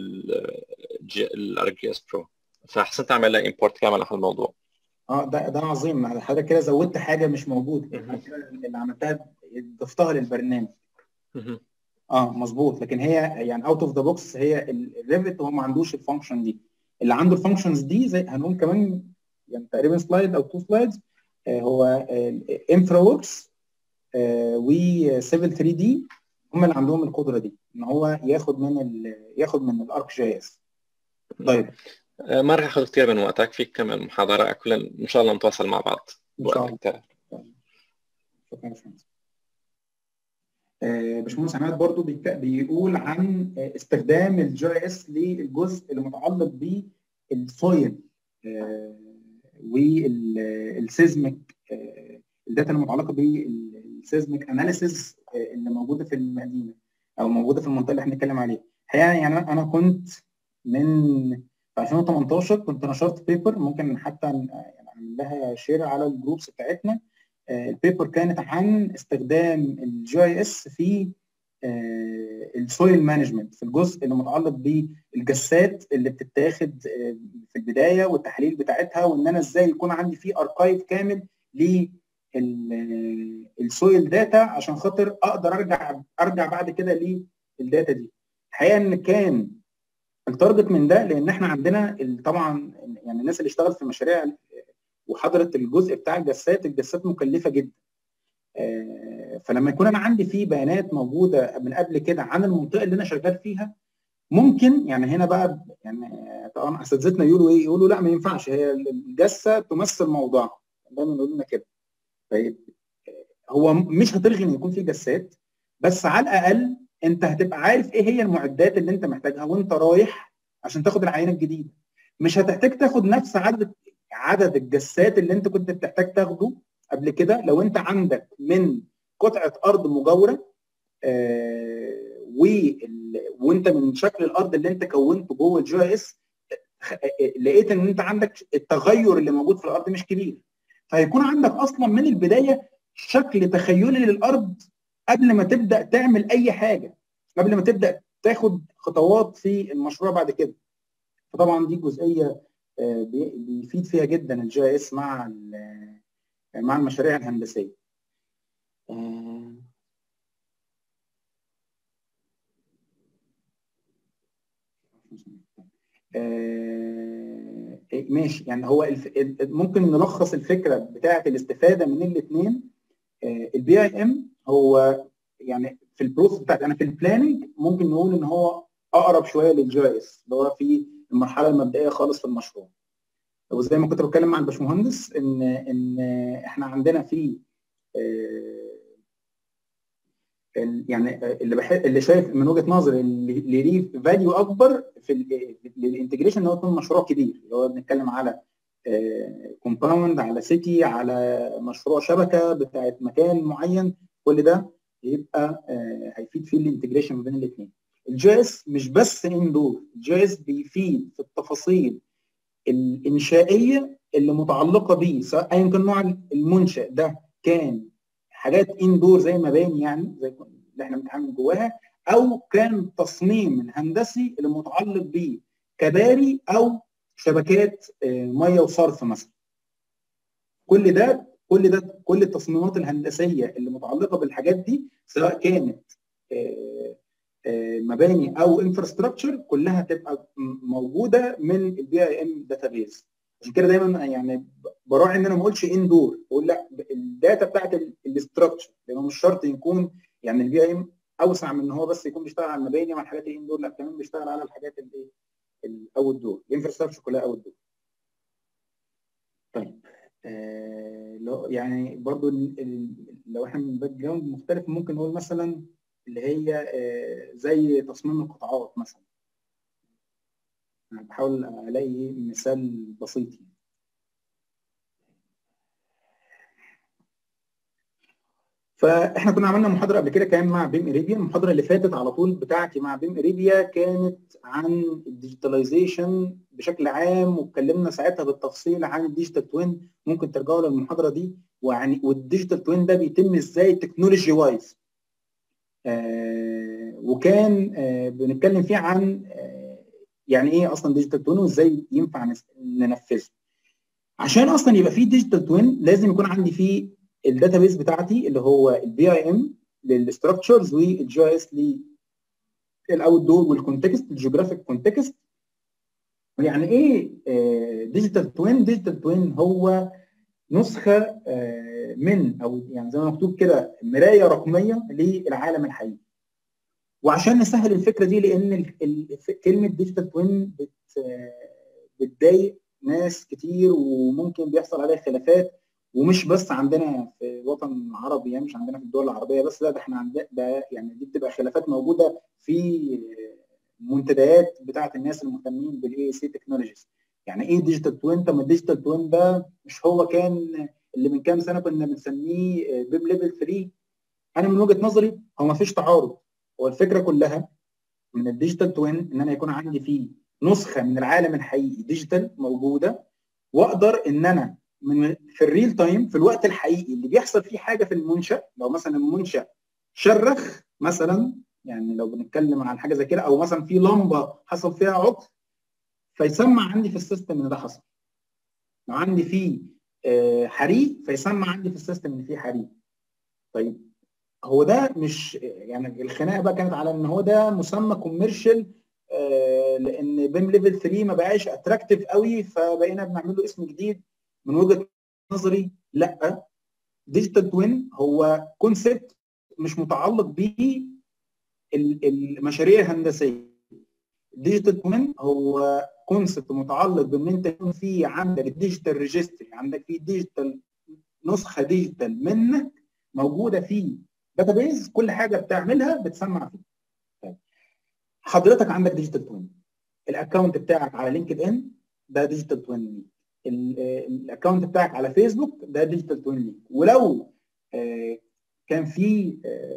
الار جي اس برو فحسنت اعمل لها امبورت كامل على الموضوع اه ده ده عظيم حضرتك كده زودت حاجه مش موجوده مهم. اللي عملتها ضفتها للبرنامج مهم. اه مظبوط لكن هي يعني اوت اوف ذا بوكس هي الريفت هو ما عندوش الفانكشن دي اللي عنده الفانكشنز دي زي هنقول كمان يعني تقريبا سلايد او تو سلايدز هو انفرا ووركس وسيفل 3 دي هم اللي عندهم القدره دي ان هو ياخد من ال ياخد من الارك جي اس طيب أه، ما راح اخذ كثير من وقتك فيك كمل المحاضره كلنا ان شاء الله نتواصل مع بعض ان شاء بوقت الله أكتر. شكرا يا باشمهندس آه، باشمهندس عماد برضو بيك- بيقول عن آه، استخدام الجي اس للجزء اللي متعلق بالسويل والسيزميك الداتا المتعلقه بالسيزميك اناليسيز اللي موجوده في المدينه او موجوده في المنطقه اللي احنا بنتكلم عليها الحقيقه يعني أنا- انا كنت من في 2018 كنت نشرت بيبر ممكن حتى ن- يعني اعمل لها شير على الجروبس بتاعتنا آه، البيبر كانت عن استخدام الجي اي اس في السويل مانجمنت في الجزء اللي متعلق بالجسات اللي بتتاخد آه، في البدايه والتحليل بتاعتها وان انا ازاي يكون عندي في اركايف كامل للسويل داتا عشان خاطر اقدر ارجع ارجع بعد كده للداتا دي الحقيقه ان كان التارجت من ده لان احنا عندنا ال- طبعا يعني الناس اللي اشتغلت في مشاريع وحضرت الجزء بتاع الجسات الجسات مكلفه جدا آه، فلما يكون انا عندي فيه بيانات موجوده من قبل كده عن المنطقه اللي انا شغال فيها ممكن يعني هنا بقى يعني طبعا اساتذتنا يقولوا ايه؟ يقولوا لا ما ينفعش هي الجسه تمثل موضوعها دايما يقولوا لنا كده طيب آه، هو مش هتلغي ان يكون في جسات بس على الاقل انت هتبقى عارف ايه هي المعدات اللي انت محتاجها وانت رايح عشان تاخد العينه الجديده مش هتحتاج تاخد نفس عدد عدد الجسات اللي انت كنت بتحتاج تاخده قبل كده لو انت عندك من قطعه ارض مجاوره آه وال- وانت من شكل الارض اللي انت كونته جوه الجي اي اس لقيت ان انت عندك التغير اللي موجود في الارض مش كبير فهيكون عندك اصلا من البدايه شكل تخيلي للارض قبل ما تبدا تعمل اي حاجه قبل ما تبدا تاخد خطوات في المشروع بعد كده فطبعا دي جزئيه آه، بي- بيفيد فيها جدا الجي اس مع ال- مع المشاريع الهندسيه آه، آه، ماشي يعني هو الف... ممكن نلخص الفكره بتاعه الاستفاده من الاثنين البي اي ام هو يعني في البروسس بتاعت انا في البلاننج ممكن نقول ان هو اقرب شويه للجي اس اللي هو في المرحله المبدئيه خالص في المشروع وزي ما كنت بتكلم مع الباشمهندس ان ان احنا عندنا في آه، ال- يعني آه، اللي بح... اللي شايف من وجهه نظري اللي اللي ليه فاليو اكبر في ال- للانتجريشن ان هو يكون مشروع كبير اللي هو بنتكلم على كومباوند على سيتي على مشروع شبكه بتاعت مكان معين كل ده يبقى آه، هيفيد فيه الانتجريشن ما بين الاثنين الجي اس مش بس اندور الجي اس بيفيد في التفاصيل الانشائيه اللي متعلقه بيه سواء ايا كان نوع المنشا ده كان حاجات اندور زي مباني يعني زي اللي احنا بنتعامل جواها او كان تصميم هندسي اللي متعلق بكباري او شبكات ميه وصرف مثلا كل ده كل ده كل التصميمات الهندسيه اللي متعلقه بالحاجات دي سواء كانت مباني او انفراستراكشر كلها تبقى موجوده من البي اي ام داتابيز عشان كده دايما يعني براعي ان انا ما اقولش اندور بقول لا الداتا بتاعت الاستراكشر لانه مش شرط يكون يعني البي اي ام اوسع من ان هو بس يكون بيشتغل على المباني وعلى الحاجات الاندور لا كمان بيشتغل على الحاجات الايه الاوت دور الانفراستراكشر كلها اوت دور طيب آه لو يعني برضو لو احنا من باك جراوند مختلف ممكن نقول مثلا اللي هي آه زي تصميم القطاعات مثلا انا بحاول الاقي مثال بسيط يعني. فاحنا كنا عملنا محاضره قبل كده كان مع بيم اريبيا المحاضره اللي فاتت على طول بتاعتي مع بيم اريبيا كانت عن الديجيتاليزيشن بشكل عام واتكلمنا ساعتها بالتفصيل عن الديجيتال توين ممكن ترجعوا للمحاضره دي وعن والديجيتال توين ده بيتم ازاي تكنولوجي وايز آه وكان آه بنتكلم فيه عن آه يعني ايه اصلا ديجيتال توين وازاي ينفع ننفذه عشان اصلا يبقى فيه ديجيتال توين لازم يكون عندي فيه الداتابيس بتاعتي اللي هو البي اي ام للستراكشرز والجي اي اس للاوت دور والكونتكست الجيوغرافيك كونتكست يعني ايه ديجيتال توين ديجيتال توين هو نسخه من او يعني زي ما مكتوب كده مرايه رقميه للعالم الحقيقي وعشان نسهل الفكره دي لان كلمه ديجيتال توين بت بتضايق ناس كتير وممكن بيحصل عليها خلافات ومش بس عندنا في الوطن العربي يعني مش عندنا في الدول العربيه بس لا ده احنا عندنا ده يعني دي بتبقى خلافات موجوده في منتديات بتاعه الناس المهتمين بالاي سي تكنولوجيز يعني ايه ديجيتال توين طب الديجيتال توين ده مش هو كان اللي من كام سنه كنا بنسميه بيب ليفل 3 انا من وجهه نظري هو ما فيش تعارض هو الفكره كلها من الديجيتال توين ان انا يكون عندي فيه نسخه من العالم الحقيقي ديجيتال موجوده واقدر ان انا من في الريل تايم في الوقت الحقيقي اللي بيحصل فيه حاجه في المنشا لو مثلا المنشا شرخ مثلا يعني لو بنتكلم عن حاجه زي كده او مثلا في لمبه حصل فيها عطل فيسمع عندي في السيستم ان ده حصل لو عندي فيه حريق فيسمع عندي في السيستم ان في حريق طيب هو ده مش يعني الخناقه بقى كانت على ان هو ده مسمى كوميرشال لان بيم ليفل 3 ما بقاش اتراكتيف قوي فبقينا بنعمل له اسم جديد من وجهه نظري لا ديجيتال توين هو كونسبت مش متعلق به المشاريع الهندسيه الديجيتال توين هو كونسبت متعلق بان انت يكون في عندك الديجيتال ريجستري عندك في ديجيتال نسخه ديجيتال منك موجوده في داتابيز كل حاجه بتعملها بتسمع فيه طيب. حضرتك عندك ديجيتال توين الاكونت بتاعك على لينكد ان ده ديجيتال توين الاكونت بتاعك على فيسبوك ده ديجيتال توين ليك ولو كان في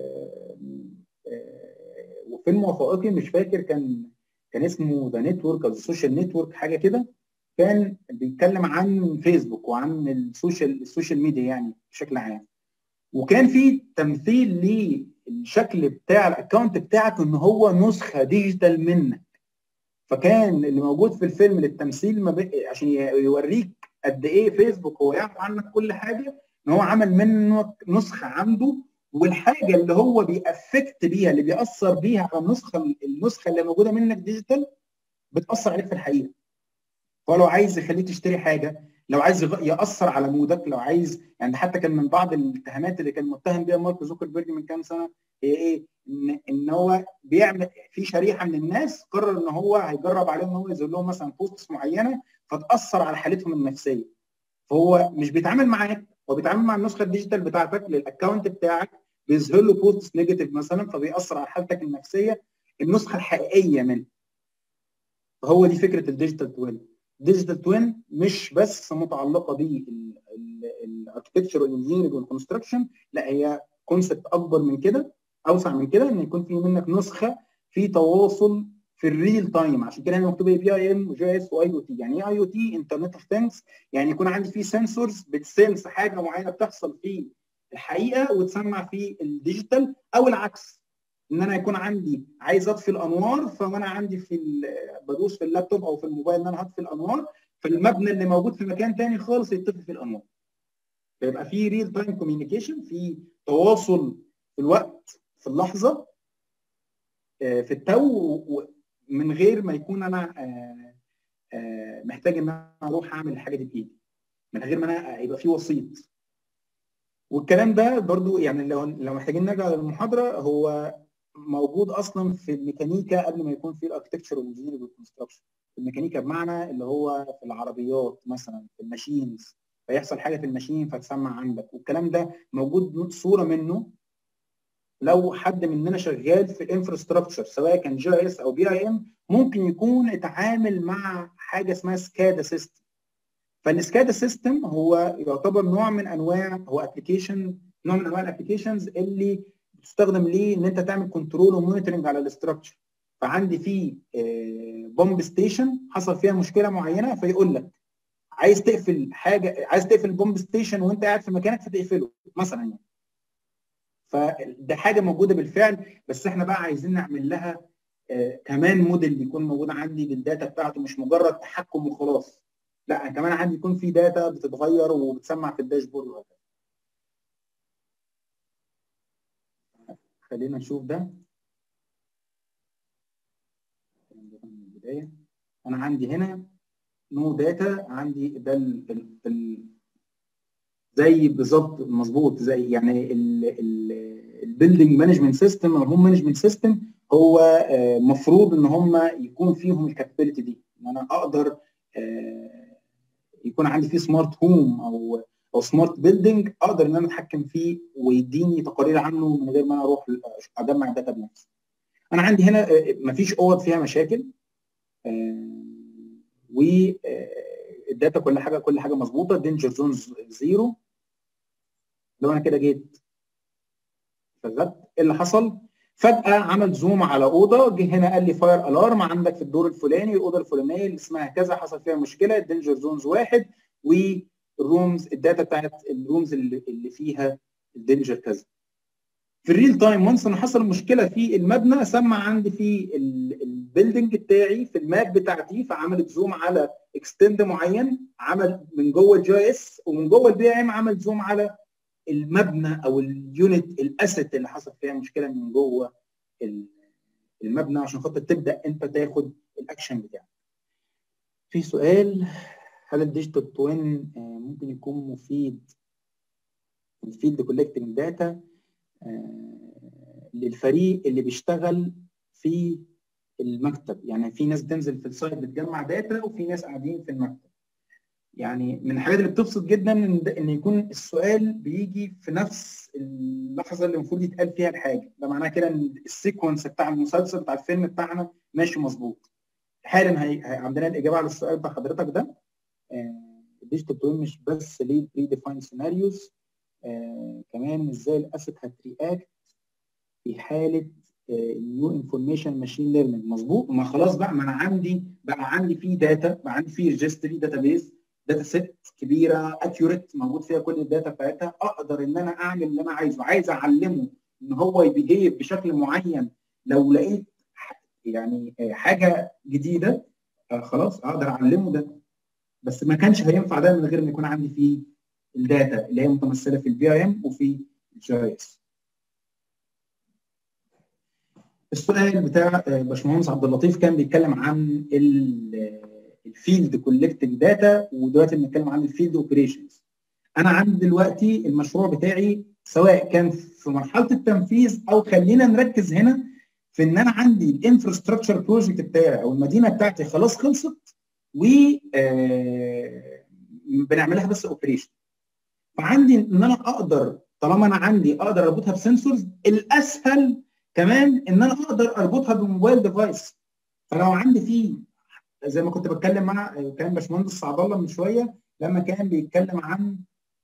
وفيلم وثائقي مش فاكر كان كان اسمه ذا نتورك او السوشيال نتورك حاجه كده كان بيتكلم عن فيسبوك وعن السوشيال السوشيال ميديا يعني بشكل عام وكان في تمثيل للشكل بتاع الاكونت بتاعك ان هو نسخه ديجيتال منك فكان اللي موجود في الفيلم للتمثيل ما بي... عشان يوريك قد ايه فيسبوك هو يعرف عنك كل حاجه ان هو عمل منه نسخه عنده والحاجه اللي هو بيأفكت بيها اللي بيأثر بيها على النسخه النسخه اللي موجوده منك ديجيتال بتأثر عليك في الحقيقه فلو عايز يخليك تشتري حاجه لو عايز يأثر على مودك لو عايز يعني حتى كان من بعض الاتهامات اللي كان متهم بيها مارك زوكربيرج من كام سنه هي ايه؟ ان ان هو بيعمل في شريحه من الناس قرر ان هو هيجرب عليهم ان هو ينزل لهم مثلا بوستس معينه فتاثر على حالتهم النفسيه. فهو مش بيتعامل معاك هو بيتعامل مع النسخه الديجيتال بتاعتك للاكونت بتاعك بيظهر له بوستس نيجاتيف مثلا فبيأثر على حالتك النفسيه النسخه الحقيقيه منه. فهو دي فكره الديجيتال توين. الديجيتال توين مش بس متعلقه بالاركتكتشر والانجينيرنج والكونستراكشن لا هي كونسبت اكبر من كده اوسع من كده ان يكون في منك نسخه في تواصل في الريل تايم عشان كده هنا مكتوب اي بي اي ام وجي اس واي او تي يعني ايه اي او تي انترنت اوف ثينجز يعني يكون عندي فيه سنسورز بتسنس حاجه معينه بتحصل في الحقيقه وتسمع في الديجيتال او العكس ان انا يكون عندي عايز اطفي الانوار فانا عندي في بدوس في اللابتوب او في الموبايل ان انا هطفي الانوار فالمبنى اللي موجود في مكان تاني خالص يطفي في الانوار فيبقى في ريل تايم كوميونيكيشن في تواصل في الوقت في اللحظه في التو من غير ما يكون انا محتاج ان انا اروح اعمل الحاجه دي بايدي من غير ما انا يبقى في وسيط والكلام ده برضو يعني لو لو محتاجين نرجع للمحاضره هو موجود اصلا في الميكانيكا قبل ما يكون في الاركتكتشر والانجينيرنج والكونستراكشن الميكانيكا بمعنى اللي هو في العربيات مثلا في الماشينز فيحصل حاجه في الماشين فتسمع عندك والكلام ده موجود صوره منه لو حد مننا شغال في الانفراستراكشر سواء كان جي اس او بي اي ام ممكن يكون اتعامل مع حاجه اسمها سكادا سيستم فالسكادا سيستم هو يعتبر نوع من انواع هو ابلكيشن نوع من انواع الابلكيشنز اللي بتستخدم ليه ان انت تعمل كنترول ومونيتورنج على الاستراكشر فعندي في بومب ستيشن حصل فيها مشكله معينه فيقول لك عايز تقفل حاجه عايز تقفل البومب ستيشن وانت قاعد في مكانك فتقفله مثلا يعني فده حاجه موجوده بالفعل بس احنا بقى عايزين نعمل لها آه كمان موديل يكون موجود عندي بالداتا بتاعته مش مجرد تحكم وخلاص لا كمان عندي يكون في داتا بتتغير وبتسمع في الداشبورد وهكذا خلينا نشوف ده من البدايه انا عندي هنا نو داتا عندي ده ال ال ال زي بالظبط مظبوط زي يعني البيلدنج مانجمنت سيستم او الهوم مانجمنت سيستم هو المفروض ان هم يكون فيهم الكابابيلتي دي ان انا اقدر يكون عندي فيه سمارت هوم او او سمارت بيلدينج اقدر ان انا اتحكم فيه ويديني تقارير عنه من غير ما انا اروح اجمع الداتا بنفسي. انا عندي هنا مفيش اوض فيها مشاكل والداتا كل حاجه كل حاجه مظبوطه دينجر زونز زيرو لو انا كده جيت شغلت ايه اللي حصل؟ فجاه عمل زوم على اوضه جه هنا قال لي فاير الارم عندك في الدور الفلاني الاوضه الفلانيه اللي اسمها كذا حصل فيها مشكله الدينجر زونز واحد والرومز الداتا بتاعت الرومز اللي, اللي فيها الدينجر كذا في الريل تايم وانس ان حصل مشكله في المبنى سمع عندي في البيلدنج بتاعي في الماب بتاعتي فعملت زوم على اكستند معين عمل من جوه الجي اس ومن جوه البي ام عمل زوم على المبنى او اليونت الاسيت اللي حصل فيها مشكله من جوه المبنى عشان خاطر تبدا انت تاخد الاكشن بتاعك. في سؤال هل الديجيتال توين ممكن يكون مفيد في الفيلد كولكتنج داتا للفريق اللي بيشتغل في المكتب يعني في ناس بتنزل في السايت بتجمع داتا وفي ناس قاعدين في المكتب يعني من الحاجات اللي بتبسط جدا ان ان يكون السؤال بيجي في نفس اللحظه اللي المفروض يتقال فيها الحاجه ده معناه كده ان السيكونس بتاع المسلسل بتاع الفيلم بتاعنا ماشي مظبوط حالا هي... هي عندنا الاجابه على السؤال بتاع حضرتك ده الديجيتال توين مش بس ليه بري ديفاين سيناريوز كمان ازاي الاسيت هترياكت في حاله نيو انفورميشن ماشين ليرنينج مظبوط ما خلاص بقى ما انا عندي بقى عندي في داتا بقى عندي في ريجستري داتا بيز داتا سيت كبيره اكيوريت موجود فيها كل الداتا بتاعتها اقدر ان انا اعمل اللي انا عايزه عايز اعلمه ان هو يبيهيف بشكل معين لو لقيت يعني حاجه جديده خلاص اقدر اعلمه ده بس ما كانش هينفع ده من غير ان يكون عندي فيه الداتا اللي هي متمثله في البي اي ام وفي الجي اس السؤال بتاع باشمهندس عبد اللطيف كان بيتكلم عن الفيلد كولكتنج داتا ودلوقتي بنتكلم عن الفيلد اوبريشنز انا عندي دلوقتي المشروع بتاعي سواء كان في مرحله التنفيذ او خلينا نركز هنا في ان انا عندي الانفراستراكشر بروجكت بتاعي او المدينه بتاعتي خلاص خلصت و بنعملها بس اوبريشن فعندي ان انا اقدر طالما انا عندي اقدر اربطها بسنسورز الاسهل كمان ان انا اقدر اربطها بموبايل ديفايس فلو عندي فيه زي ما كنت بتكلم مع كان باشمهندس سعد الله من شويه لما كان بيتكلم عن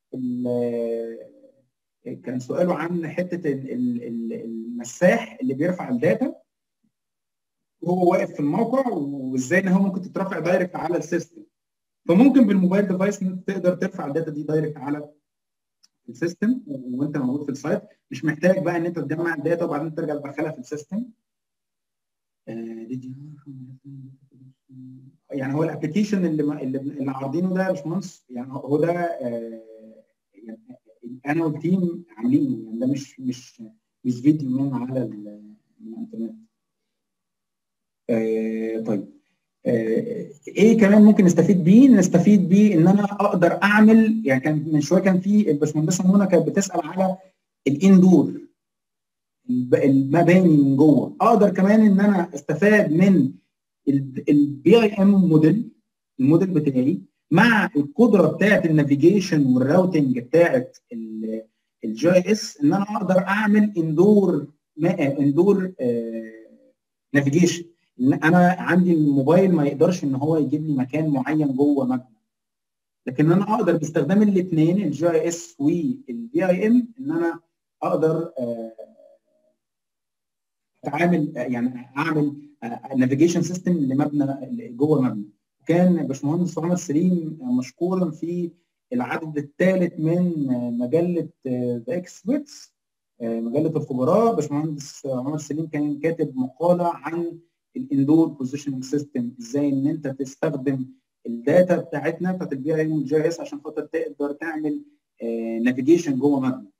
كان سؤاله عن حته المساح اللي بيرفع الداتا وهو واقف في الموقع وازاي ان هو ممكن تترفع دايركت على السيستم فممكن بالموبايل ديفايس ان انت تقدر ترفع الداتا دي دايركت على في السيستم وانت موجود في السايت مش محتاج بقى ان انت تجمع الداتا وبعدين ترجع تدخلها في السيستم يعني هو الابلكيشن اللي اللي اللي عارضينه ده يا باشمهندس يعني هو ده يعني انا والتيم عاملينه يعني ده مش مش مش فيديو من على الانترنت طيب ايه كمان ممكن نستفيد بيه؟ نستفيد بيه ان انا اقدر اعمل يعني كان من شويه كان في الباشمهندسه منى كانت بتسال على الاندور المباني من جوه اقدر كمان ان انا استفاد من البي اي ام موديل الموديل بتاعي مع القدره بتاعت النافيجيشن والراوتنج بتاعت الجي اي اس ان انا اقدر اعمل اندور اندور نافيجيشن ان انا عندي الموبايل ما يقدرش ان هو يجيب لي مكان معين جوه مبنى لكن انا اقدر باستخدام الاثنين الجي اي اس والبي اي ام ان انا اقدر اتعامل يعني اعمل نافيجيشن سيستم لمبنى جوه مبنى كان باشمهندس محمد سليم مشكورا في العدد الثالث من مجله ذا اكسبرتس مجله الخبراء باشمهندس محمد سليم كان كاتب مقاله عن الاندور بوزيشننج سيستم ازاي ان انت تستخدم الداتا بتاعتنا بتاعت البي اي ام جي اس عشان خاطر تقدر تعمل نافيجيشن جوه مبنى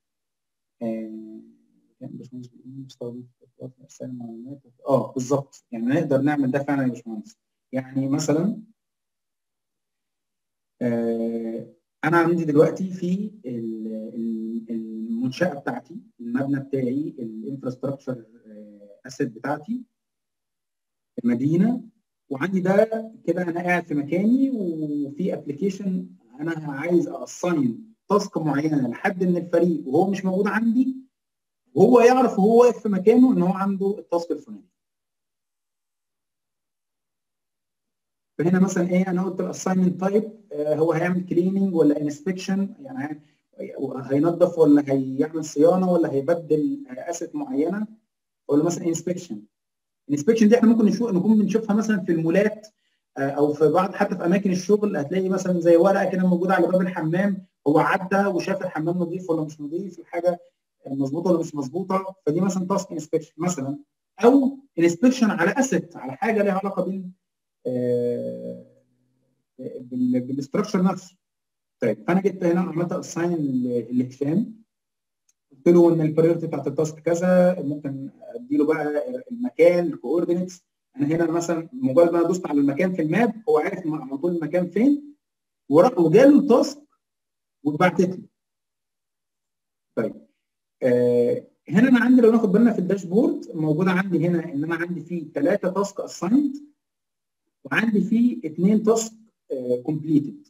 باشمهندس بيستخدم ارسال المعلومات اه بالظبط يعني نقدر نعمل ده فعلا يا باشمهندس يعني مثلا آه انا عندي دلوقتي في المنشاه بتاعتي المبنى بتاعي الانفراستراكشر اسيت بتاعتي المدينه وعندي ده كده انا قاعد في مكاني وفي ابلكيشن انا عايز اصين تاسك معينه لحد من الفريق وهو مش موجود عندي وهو يعرف وهو واقف في مكانه ان هو عنده التاسك الفلاني فهنا مثلا ايه انا قلت الاساينمنت تايب هو هيعمل كليننج ولا انسبكشن يعني هينظف ولا هيعمل صيانه ولا هيبدل اسيت معينه ولا مثلا انسبكشن الانسبكشن دي احنا ممكن نشوف نكون بنشوفها مثلا في المولات او في بعض حتى في اماكن الشغل هتلاقي مثلا زي ورقه كده موجوده على باب الحمام هو عدى وشاف الحمام نظيف ولا مش نظيف الحاجه مظبوطه ولا مش مظبوطه فدي مثلا تاسك انسبكشن مثلا او انسبكشن على اسيت على حاجه ليها علاقه بال بالاستراكشر نفسه طيب فانا جيت هنا عملت اساين لهشام قلت له ان البريورتي بتاعت التاسك كذا ممكن اديله بقى المكان الكوردينتس انا هنا مثلا مجرد ما انا دوست على المكان في الماب هو عارف على طول المكان فين وراح وجاله التاسك واتبعتت له طيب آه هنا انا عندي لو ناخد بالنا في الداشبورد موجوده عندي هنا ان انا عندي فيه ثلاثه تاسك اسايند وعندي فيه اثنين تاسك كومبليتد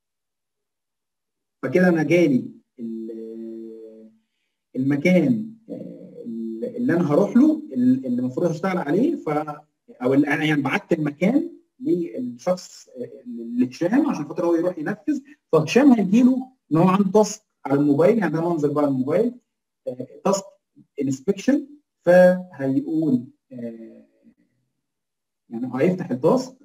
فكده انا جالي المكان اللي انا هروح له اللي المفروض هشتغل عليه ف او اللي انا يعني بعت المكان للشخص لهشام عشان خاطر هو يروح ينفذ فهشام هيجي له ان هو عنده تاسك على الموبايل يعني ده منظر بقى الموبايل تاسك انسبكشن فهيقول يعني هيفتح التاسك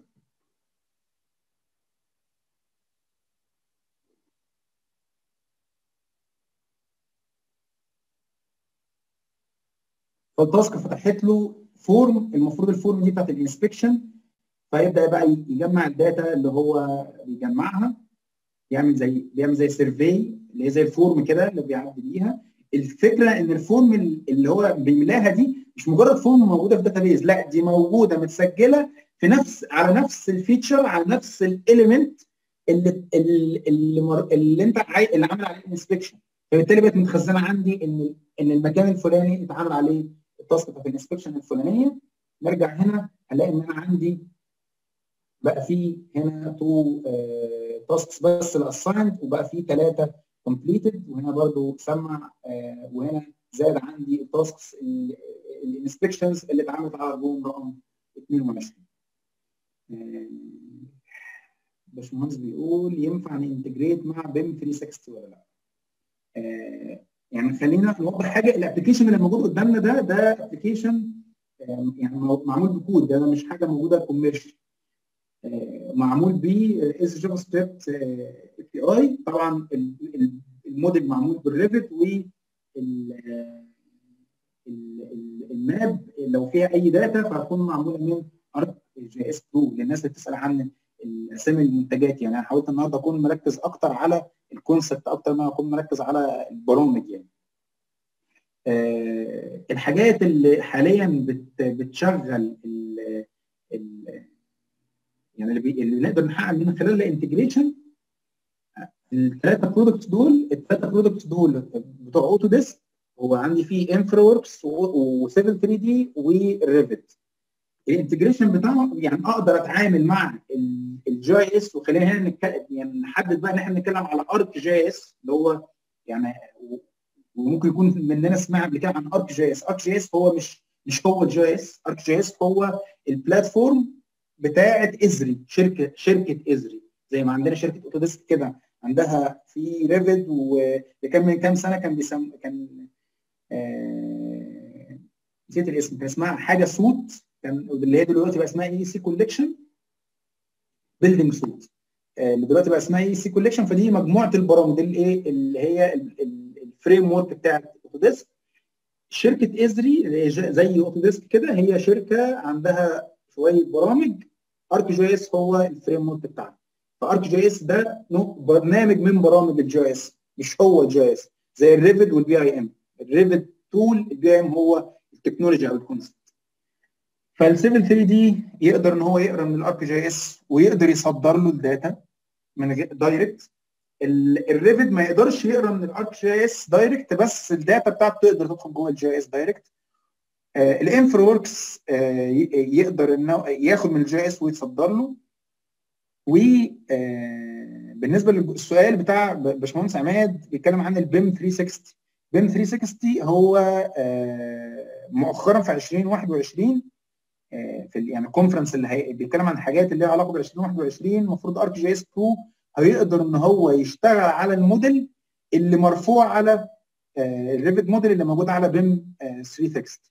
فالتاسك فتحت له فورم المفروض الفورم دي بتاعت الانسبكشن فيبدا بقى يجمع الداتا اللي هو بيجمعها يعمل زي بيعمل زي سيرفي اللي هي زي الفورم كده اللي بيعدي بيها الفكره ان الفورم اللي هو بيملاها دي مش مجرد فورم موجوده في داتابيز لا دي موجوده متسجله في نفس على نفس الفيتشر على نفس الاليمنت اللي اللي اللي, اللي انت عاي... اللي عامل عليه الانسبكشن فبالتالي بقت متخزنه عندي ان ان المكان الفلاني اتعمل عليه التاسك بتاعت الانسبكشن الفلانيه نرجع هنا هنلاقي ان انا عندي بقى في هنا تو تاسكس بس الاسايند وبقى في ثلاثه كومبليتد وهنا برضو سمع آه وهنا زاد عندي التاسكس الانسبكشنز اللي اتعملت على الروم رقم 22 آه باشمهندس بيقول ينفع ننتجريت مع بيم 360 ولا لا؟ آه يعني خلينا نوضح حاجه الابلكيشن اللي موجود قدامنا ده ده ابلكيشن يعني معمول بكود ده مش حاجه موجوده كوميرشال معمول ب اس جافا سكريبت اي بي اي طبعا الموديل معمول بالريفت و الماب لو فيها اي داتا فهتكون معموله من ارك جي اس 2 للناس اللي بتسال عن اسامي المنتجات يعني انا حاولت النهارده اكون مركز اكتر على الكونسبت اكتر ما اكون مركز على البرامج يعني. أه الحاجات اللي حاليا بت بتشغل ال ال يعني اللي, بي اللي نقدر نحقق من خلال الانتجريشن الثلاثه برودكتس دول الثلاثه برودكتس دول بتوع اوتو ديسك هو عندي فيه انفرا وركس و7 3 دي وريفت الانتجريشن بتاعه يعني اقدر اتعامل مع الجي اس وخلينا هنا نتكلم يعني نحدد بقى ان احنا بنتكلم على ارك جي اس اللي هو يعني وممكن يكون مننا سمع قبل كده عن ارك جي اس ارك جي اس هو مش مش هو الجي اس ارك جي اس هو البلاتفورم بتاعه ازري شركه شركه ازري زي ما عندنا شركه اوتوديسك كده عندها في ريفت وكان من كام سنه كان بيسم كان آه... نسيت الاسم كان اسمها حاجه سوت كان اللي هي دلوقتي بقى اسمها اي سي كوليكشن بيلدنج سوت اللي دلوقتي بقى اسمها اي سي كوليكشن فدي مجموعه البرامج دي الايه اللي هي الفريم ورك بتاعت اوتوديسك شركه ازري اللي هي زي اوتوديسك كده هي شركه عندها شويه برامج ارك جي اس هو الفريم ورك بتاعها فارك جي اس ده برنامج من برامج الجي اس مش هو الجي اس زي الريفت والبي اي ام الريفت تول البي اي ام هو التكنولوجيا او الكونسبت فال 7 3 دي يقدر ان هو يقرا من الارك جي اس ويقدر يصدر له الداتا من دايركت الريفت ما يقدرش يقرا من الارك جي اس دايركت بس الداتا بتاعته تقدر تدخل جوه الجي اس دايركت آه الانفرا وركس آه يقدر انه ياخد من الجي اس ويتصدر له و آه بالنسبه للسؤال بتاع باشمهندس عماد بيتكلم عن البيم 360 بيم 360 هو مؤخرا في 2021 في يعني الكونفرنس اللي هي بيتكلم عن حاجات اللي ليها علاقه ب 2021 المفروض ارك جي اس 2 هيقدر ان هو يشتغل على الموديل اللي مرفوع على الريفت موديل اللي موجود على بيم 360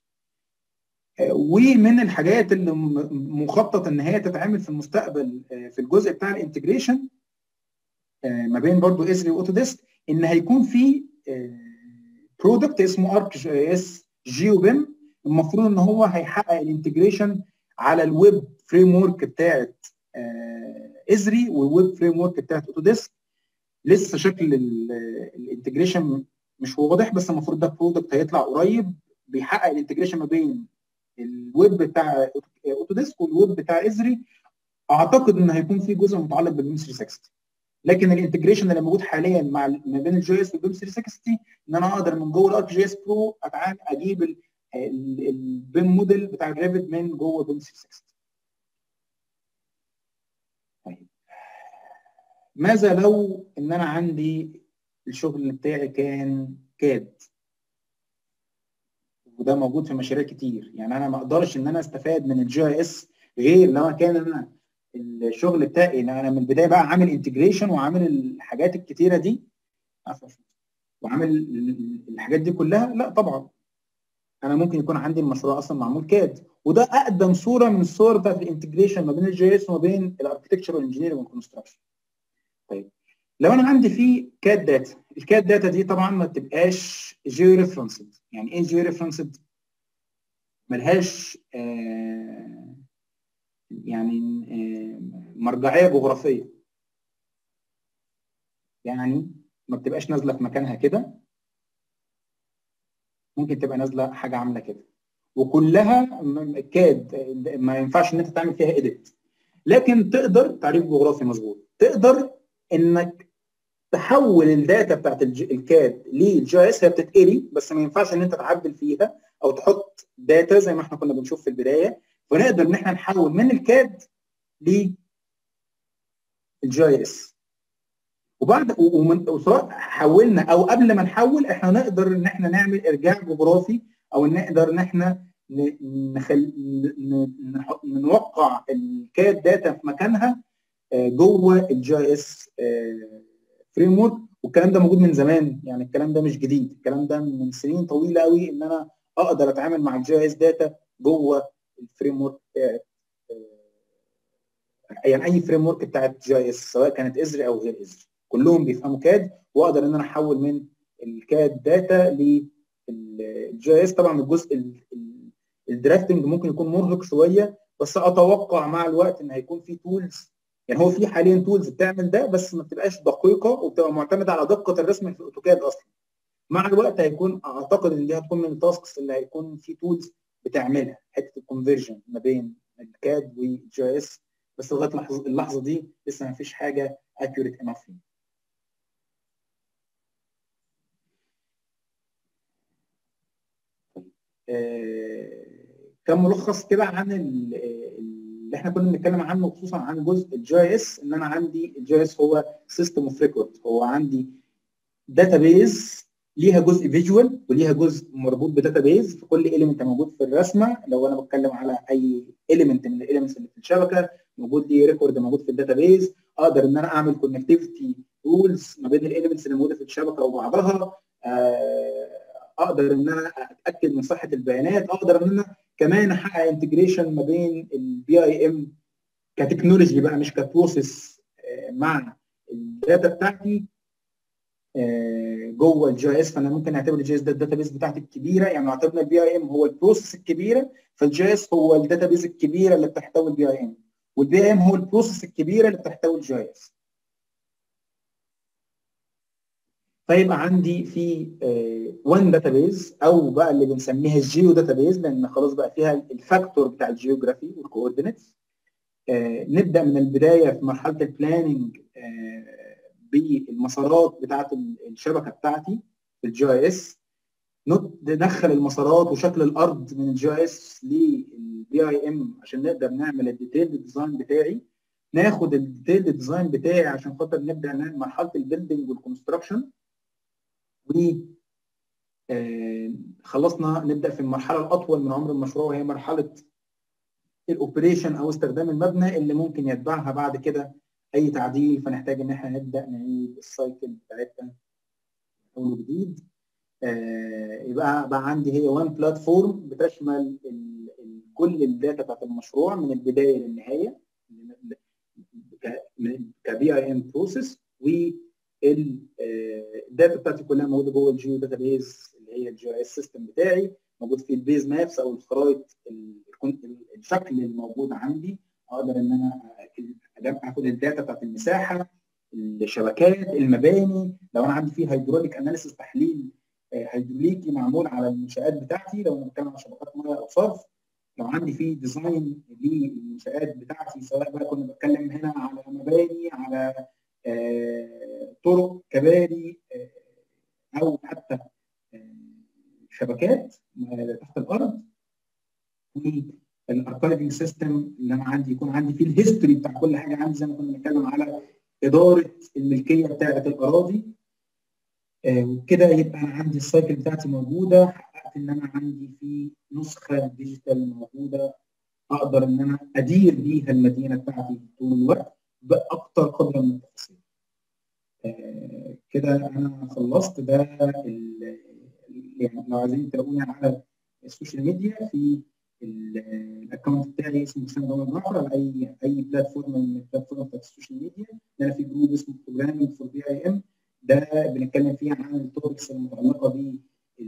ومن الحاجات اللي مخطط ان هي تتعمل في المستقبل في الجزء بتاع الانتجريشن ما بين برضو ازري واوتوديسك ان هيكون في برودكت اسمه ارك جي اس جيو بيم المفروض ان هو هيحقق الانتجريشن على الويب فريم ورك بتاعت ازري والويب فريم ورك بتاعت اوتوديسك لسه شكل الانتجريشن مش واضح بس المفروض ده برودكت هيطلع قريب بيحقق الانتجريشن ما بين الويب بتاع اوتوديسك والويب بتاع ازري اعتقد ان هيكون في جزء متعلق بالبيم 360 لكن الانتجريشن اللي موجود حاليا مع ما بين الجي اس والبيم 360 ان انا اقدر من جوه الارك جي اس برو اتعامل اجيب البيم موديل بتاع الريفت من جوه بيم 360 طيب ماذا لو ان انا عندي الشغل بتاعي كان كاد وده موجود في مشاريع كتير يعني انا ما اقدرش ان انا استفاد من الجي اس غير لو كان انا الشغل بتاعي ان انا من البدايه بقى عامل انتجريشن وعامل الحاجات الكتيره دي وعامل الحاجات دي كلها لا طبعا انا ممكن يكون عندي المشروع اصلا معمول كاد وده اقدم صوره من الصور بتاعت الانتجريشن ما بين الجي اس وما بين الاركتكتشر والانجينيرنج والكونستراكشن طيب لو انا عندي فيه كاد داتا الكاد داتا دي طبعا ما بتبقاش جيو ريفرنسد يعني ايه جيو ريفرنسد ملهاش آه يعني آه مرجعيه جغرافيه يعني ما بتبقاش نازله في مكانها كده ممكن تبقى نازله حاجه عامله كده وكلها كاد ما ينفعش ان انت تعمل فيها اديت لكن تقدر تعريف جغرافي مظبوط تقدر انك تحول الداتا بتاعت الكاد للجي اس هي بتتقري بس ما ينفعش ان انت تعدل فيها او تحط داتا زي ما احنا كنا بنشوف في البدايه فنقدر ان احنا نحول من الكاد للجي اس وبعد وسواء حولنا او قبل ما نحول احنا نقدر ان احنا نعمل ارجاع جغرافي او نقدر ان احنا نخل... نوقع الكاد داتا في مكانها جوه الجي اس فريم ورك والكلام ده موجود من زمان يعني الكلام ده مش جديد الكلام ده من سنين طويله قوي ان انا اقدر اتعامل مع الجي اس داتا جوه الفريم ورك بتاعت يعني اي فريم ورك بتاعت جي اس سواء كانت ازري او غير ازري كلهم بيفهموا كاد واقدر ان انا احول من الكاد داتا للجي اس طبعا الجزء الدرافتنج ممكن يكون مرهق شويه بس اتوقع مع الوقت ان هيكون في تولز يعني هو في حاليا تولز بتعمل ده بس ما بتبقاش دقيقه وبتبقى معتمده على دقه الرسم في الاوتوكاد اصلا مع الوقت هيكون اعتقد ان دي هتكون من التاسكس اللي هيكون في تولز بتعملها حته الكونفرجن ما بين الكاد والجي اس بس لغايه اللحظه اللحظه دي لسه ما فيش حاجه اكيوريت انف فيه كم ملخص كده عن اللي احنا كنا بنتكلم عنه خصوصا عن جزء الجي اس ان انا عندي الجي اس هو سيستم اوف ريكورد هو عندي داتابيز ليها جزء فيجوال وليها جزء مربوط بداتابيز في كل اليمنت موجود في الرسمه لو انا بتكلم على اي اليمنت من الاليمنتس اللي في الشبكه موجود لي ريكورد موجود في الداتابيز اقدر ان انا اعمل كونكتيفيتي رولز ما بين الاليمنتس اللي موجوده في الشبكه وبعضها اقدر ان انا اتاكد من صحه البيانات اقدر ان انا كمان احقق انتجريشن ما بين البي اي ام كتكنولوجي بقى مش كبروسيس مع الداتا بتاعتي جوه الجي اس فانا ممكن اعتبر الجي اس ده الداتابيز بتاعتي الكبيره يعني لو اعتبرنا البي اي ام هو البروسيس الكبيره فالجي اس هو الداتابيز الكبيره اللي بتحتوي البي اي ام والبي اي ام هو البروسيس الكبيره اللي بتحتوي الجي اس فيبقى عندي في وان داتابيز او بقى اللي بنسميها الجيو داتابيز لان خلاص بقى فيها الفاكتور بتاع الجيوغرافي والكوردينتس نبدا من البدايه في مرحله البلاننج بالمسارات بتاعه الشبكه بتاعتي في الجي اس ندخل المسارات وشكل الارض من الجي اس للبي اي ام عشان نقدر نعمل الديتيل ديزاين بتاعي ناخد الديتيل ديزاين بتاعي عشان خاطر نبدا نعمل مرحله البيلدنج والكونستراكشن و خلصنا نبدا في المرحله الاطول من عمر المشروع وهي مرحله الاوبريشن او استخدام المبنى اللي ممكن يتبعها بعد كده اي تعديل فنحتاج ان احنا نبدا نعيد السايكل بتاعتنا من جديد يبقى بقى عندي هي وان بلاتفورم بتشمل كل الداتا بتاعت المشروع من البدايه للنهايه كبي اي ام بروسيس والداتا بتاعتي كلها موجوده جوه الجيو داتا بيز اللي هي الجي اي اس سيستم بتاعي موجود في البيز مابس او الخرائط الشكل الموجود عندي اقدر ان انا اخد الداتا بتاعت المساحه الشبكات المباني لو انا عندي فيه هيدروليك اناليسيس تحليل هيدروليكي معمول على المنشات بتاعتي لو انا بتكلم على شبكات ميه او صرف لو عندي فيه ديزاين للمنشات بتاعتي سواء بقى كنا بتكلم هنا على مباني على آه طرق كباري آه او حتى آه شبكات تحت الارض والاركايفنج سيستم اللي انا عندي يكون عندي فيه الهيستوري بتاع كل حاجه عندي زي ما كنا بنتكلم على اداره الملكيه بتاعه الاراضي وكده يبقى انا عندي السايكل بتاعتي موجوده حققت ان انا عندي في نسخه ديجيتال موجوده اقدر ان انا ادير بيها المدينه بتاعتي طول الوقت باكثر قدر من التفاصيل. كده انا خلصت ده يعني لو عايزين تلاقوني على السوشيال ميديا في الاكونت بتاعي اسمه حسام جمال جعفر على اي اي بلاتفورم من البلاتفورم بتاعت السوشيال ميديا انا في جروب اسمه بروجرامينج فور بي اي ام ده بنتكلم فيه عن التوبكس المتعلقه ب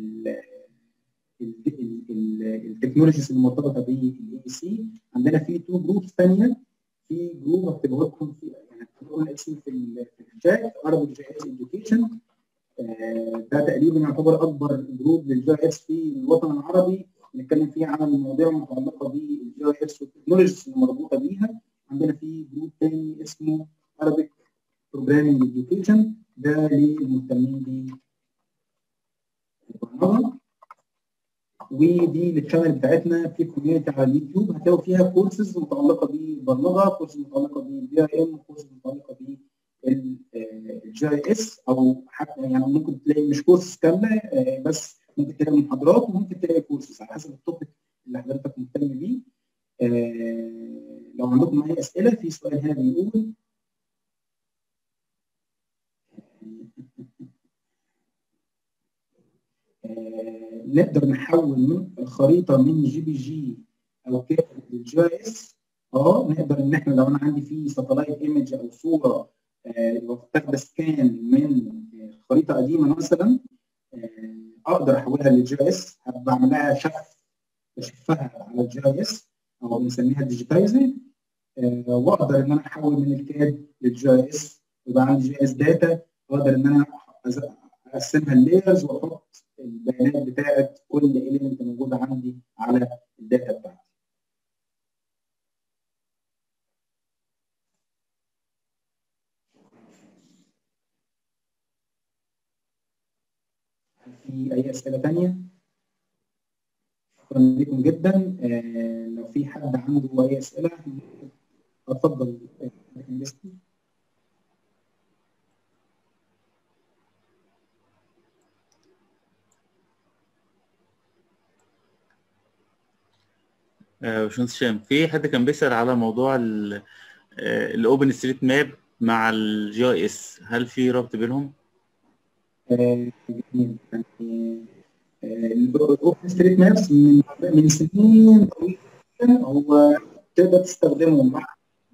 التكنولوجيز المرتبطه بالاي بي سي عندنا في تو جروبس ثانيه في جروب هكتبه لكم في يعني هكتبه لكم اسمه في الشات عربي جي اس اديوكيشن ده تقريبا يعتبر اكبر جروب للجي اس في الوطن العربي بنتكلم فيه عن المواضيع المتعلقه بالجي اس والتكنولوجيز المربوطه بيها عندنا في جروب ثاني اسمه Arabic Programming Education ده للمهتمين بالبرمجه ودي الشانل بتاعتنا في كوميونتي على اليوتيوب هتلاقوا فيها كورسز متعلقه بالبرمجه كورسز متعلقه بالبي اي ام كورسز متعلقه بالجي اي اس او حتى يعني ممكن تلاقي مش كورسز كامله بس ممكن تلاقي محاضرات وممكن تلاقي كورسز على حسب التوبيك اللي حضرتك مهتم بيه لو عندكم اي اسئله في سؤال هنا بيقول نقدر نحول من الخريطه من جي بي جي او كيف للجي اس اه نقدر ان احنا لو انا عندي فيه ساتلايت ايمج او صوره يبقى بتاخد سكان من خريطه قديمه مثلا اقدر احولها للجي اس بعمل لها شف بشفها على الجي اس او بنسميها ديجيتايزنج واقدر ان انا احول من الكاد للجي اس يبقى عندي جي اس داتا واقدر ان انا اقسمها اللايرز واحط البيانات بتاعت كل اليمنت موجوده عندي على الداتا بتاعتي. في اي اسئله ثانيه؟ شكرا لكم جدا آه لو في حد عنده اي اسئله اتفضل باشمهندس هشام في حد كان بيسأل على موضوع الاوبن ستريت ماب مع الجي اي اس هل في ربط بينهم؟ جميل يعني الاوبن ستريت مابس من من سنين طويله هو تقدر تستخدمه مع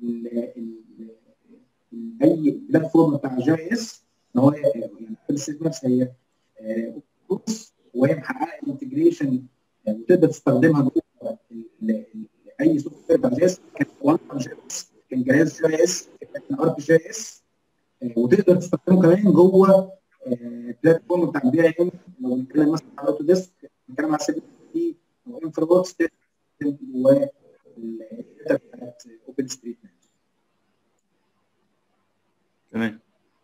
اي بلاتفورم بتاع جي اس ان هو يعني اوبن ستريت مابس هي وهي محققه انتجريشن وتقدر تستخدمها جوه اي سوفت وير بتاع جي اس كان وان جي اس كان جهاز جي اس كان ار بي جي اس وتقدر تستخدمه كمان جوه البلاتفورم بتاع البي اي ام لو بنتكلم مثلا على اوتو ديسك بنتكلم على سي بي او انفرا بوكس جواه الداتا بتاعت اوبن ستريت ماب تمام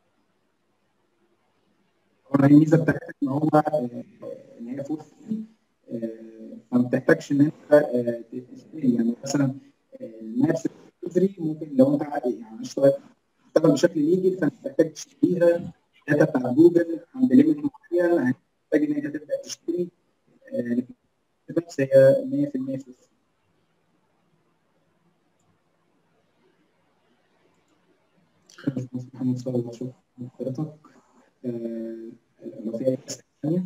طبعا الميزه بتاعتها ان هو ان هي فور فري فما بتحتاجش ان انت تشتري يعني مثلا المابس فري ممكن لو انت يعني اشتغل تشتغل بشكل ليجل فانت محتاج تشتريها الداتا بتاع جوجل عند ليميت معين هتحتاج ان انت تبدا تشتري بس هي 100% فلوس محمد صلى الله شوف حضرتك لو في اي اسئله ثانيه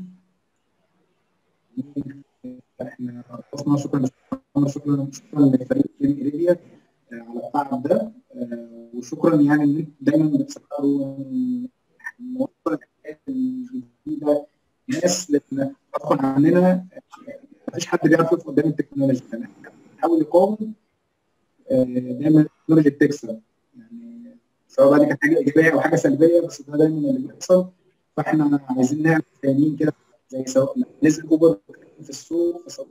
احنا خلصنا شكرا شكرا شكرا لفريق جيم اريبيا على التعب ده وشكرا يعني ان انتم دايما بتساعدوا نوصل الحاجات الجديده ناس لان غصبا عننا مفيش حد بيعرف يقف قدام التكنولوجيا يعني بنحاول نقاوم دايما التكنولوجيا بتكسب يعني سواء بقى دي كانت حاجه ايجابيه او حاجه سلبيه بس ده دايما اللي بيحصل فاحنا عايزين نعمل تانيين كده زي سواء نزل اوبر في السوق فسواق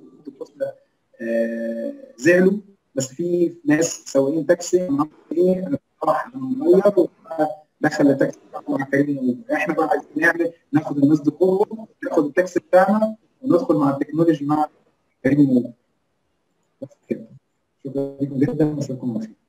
زعلوا بس في ناس سواقين تاكسي ايه انا راح مغير دخل التاكسي مع كريم احنا بقى عايزين نعمل ناخد الناس دي قوه ناخد التاكسي بتاعنا وندخل مع التكنولوجي مع كريم بس كده شكرا لكم جدا واشوفكم على خير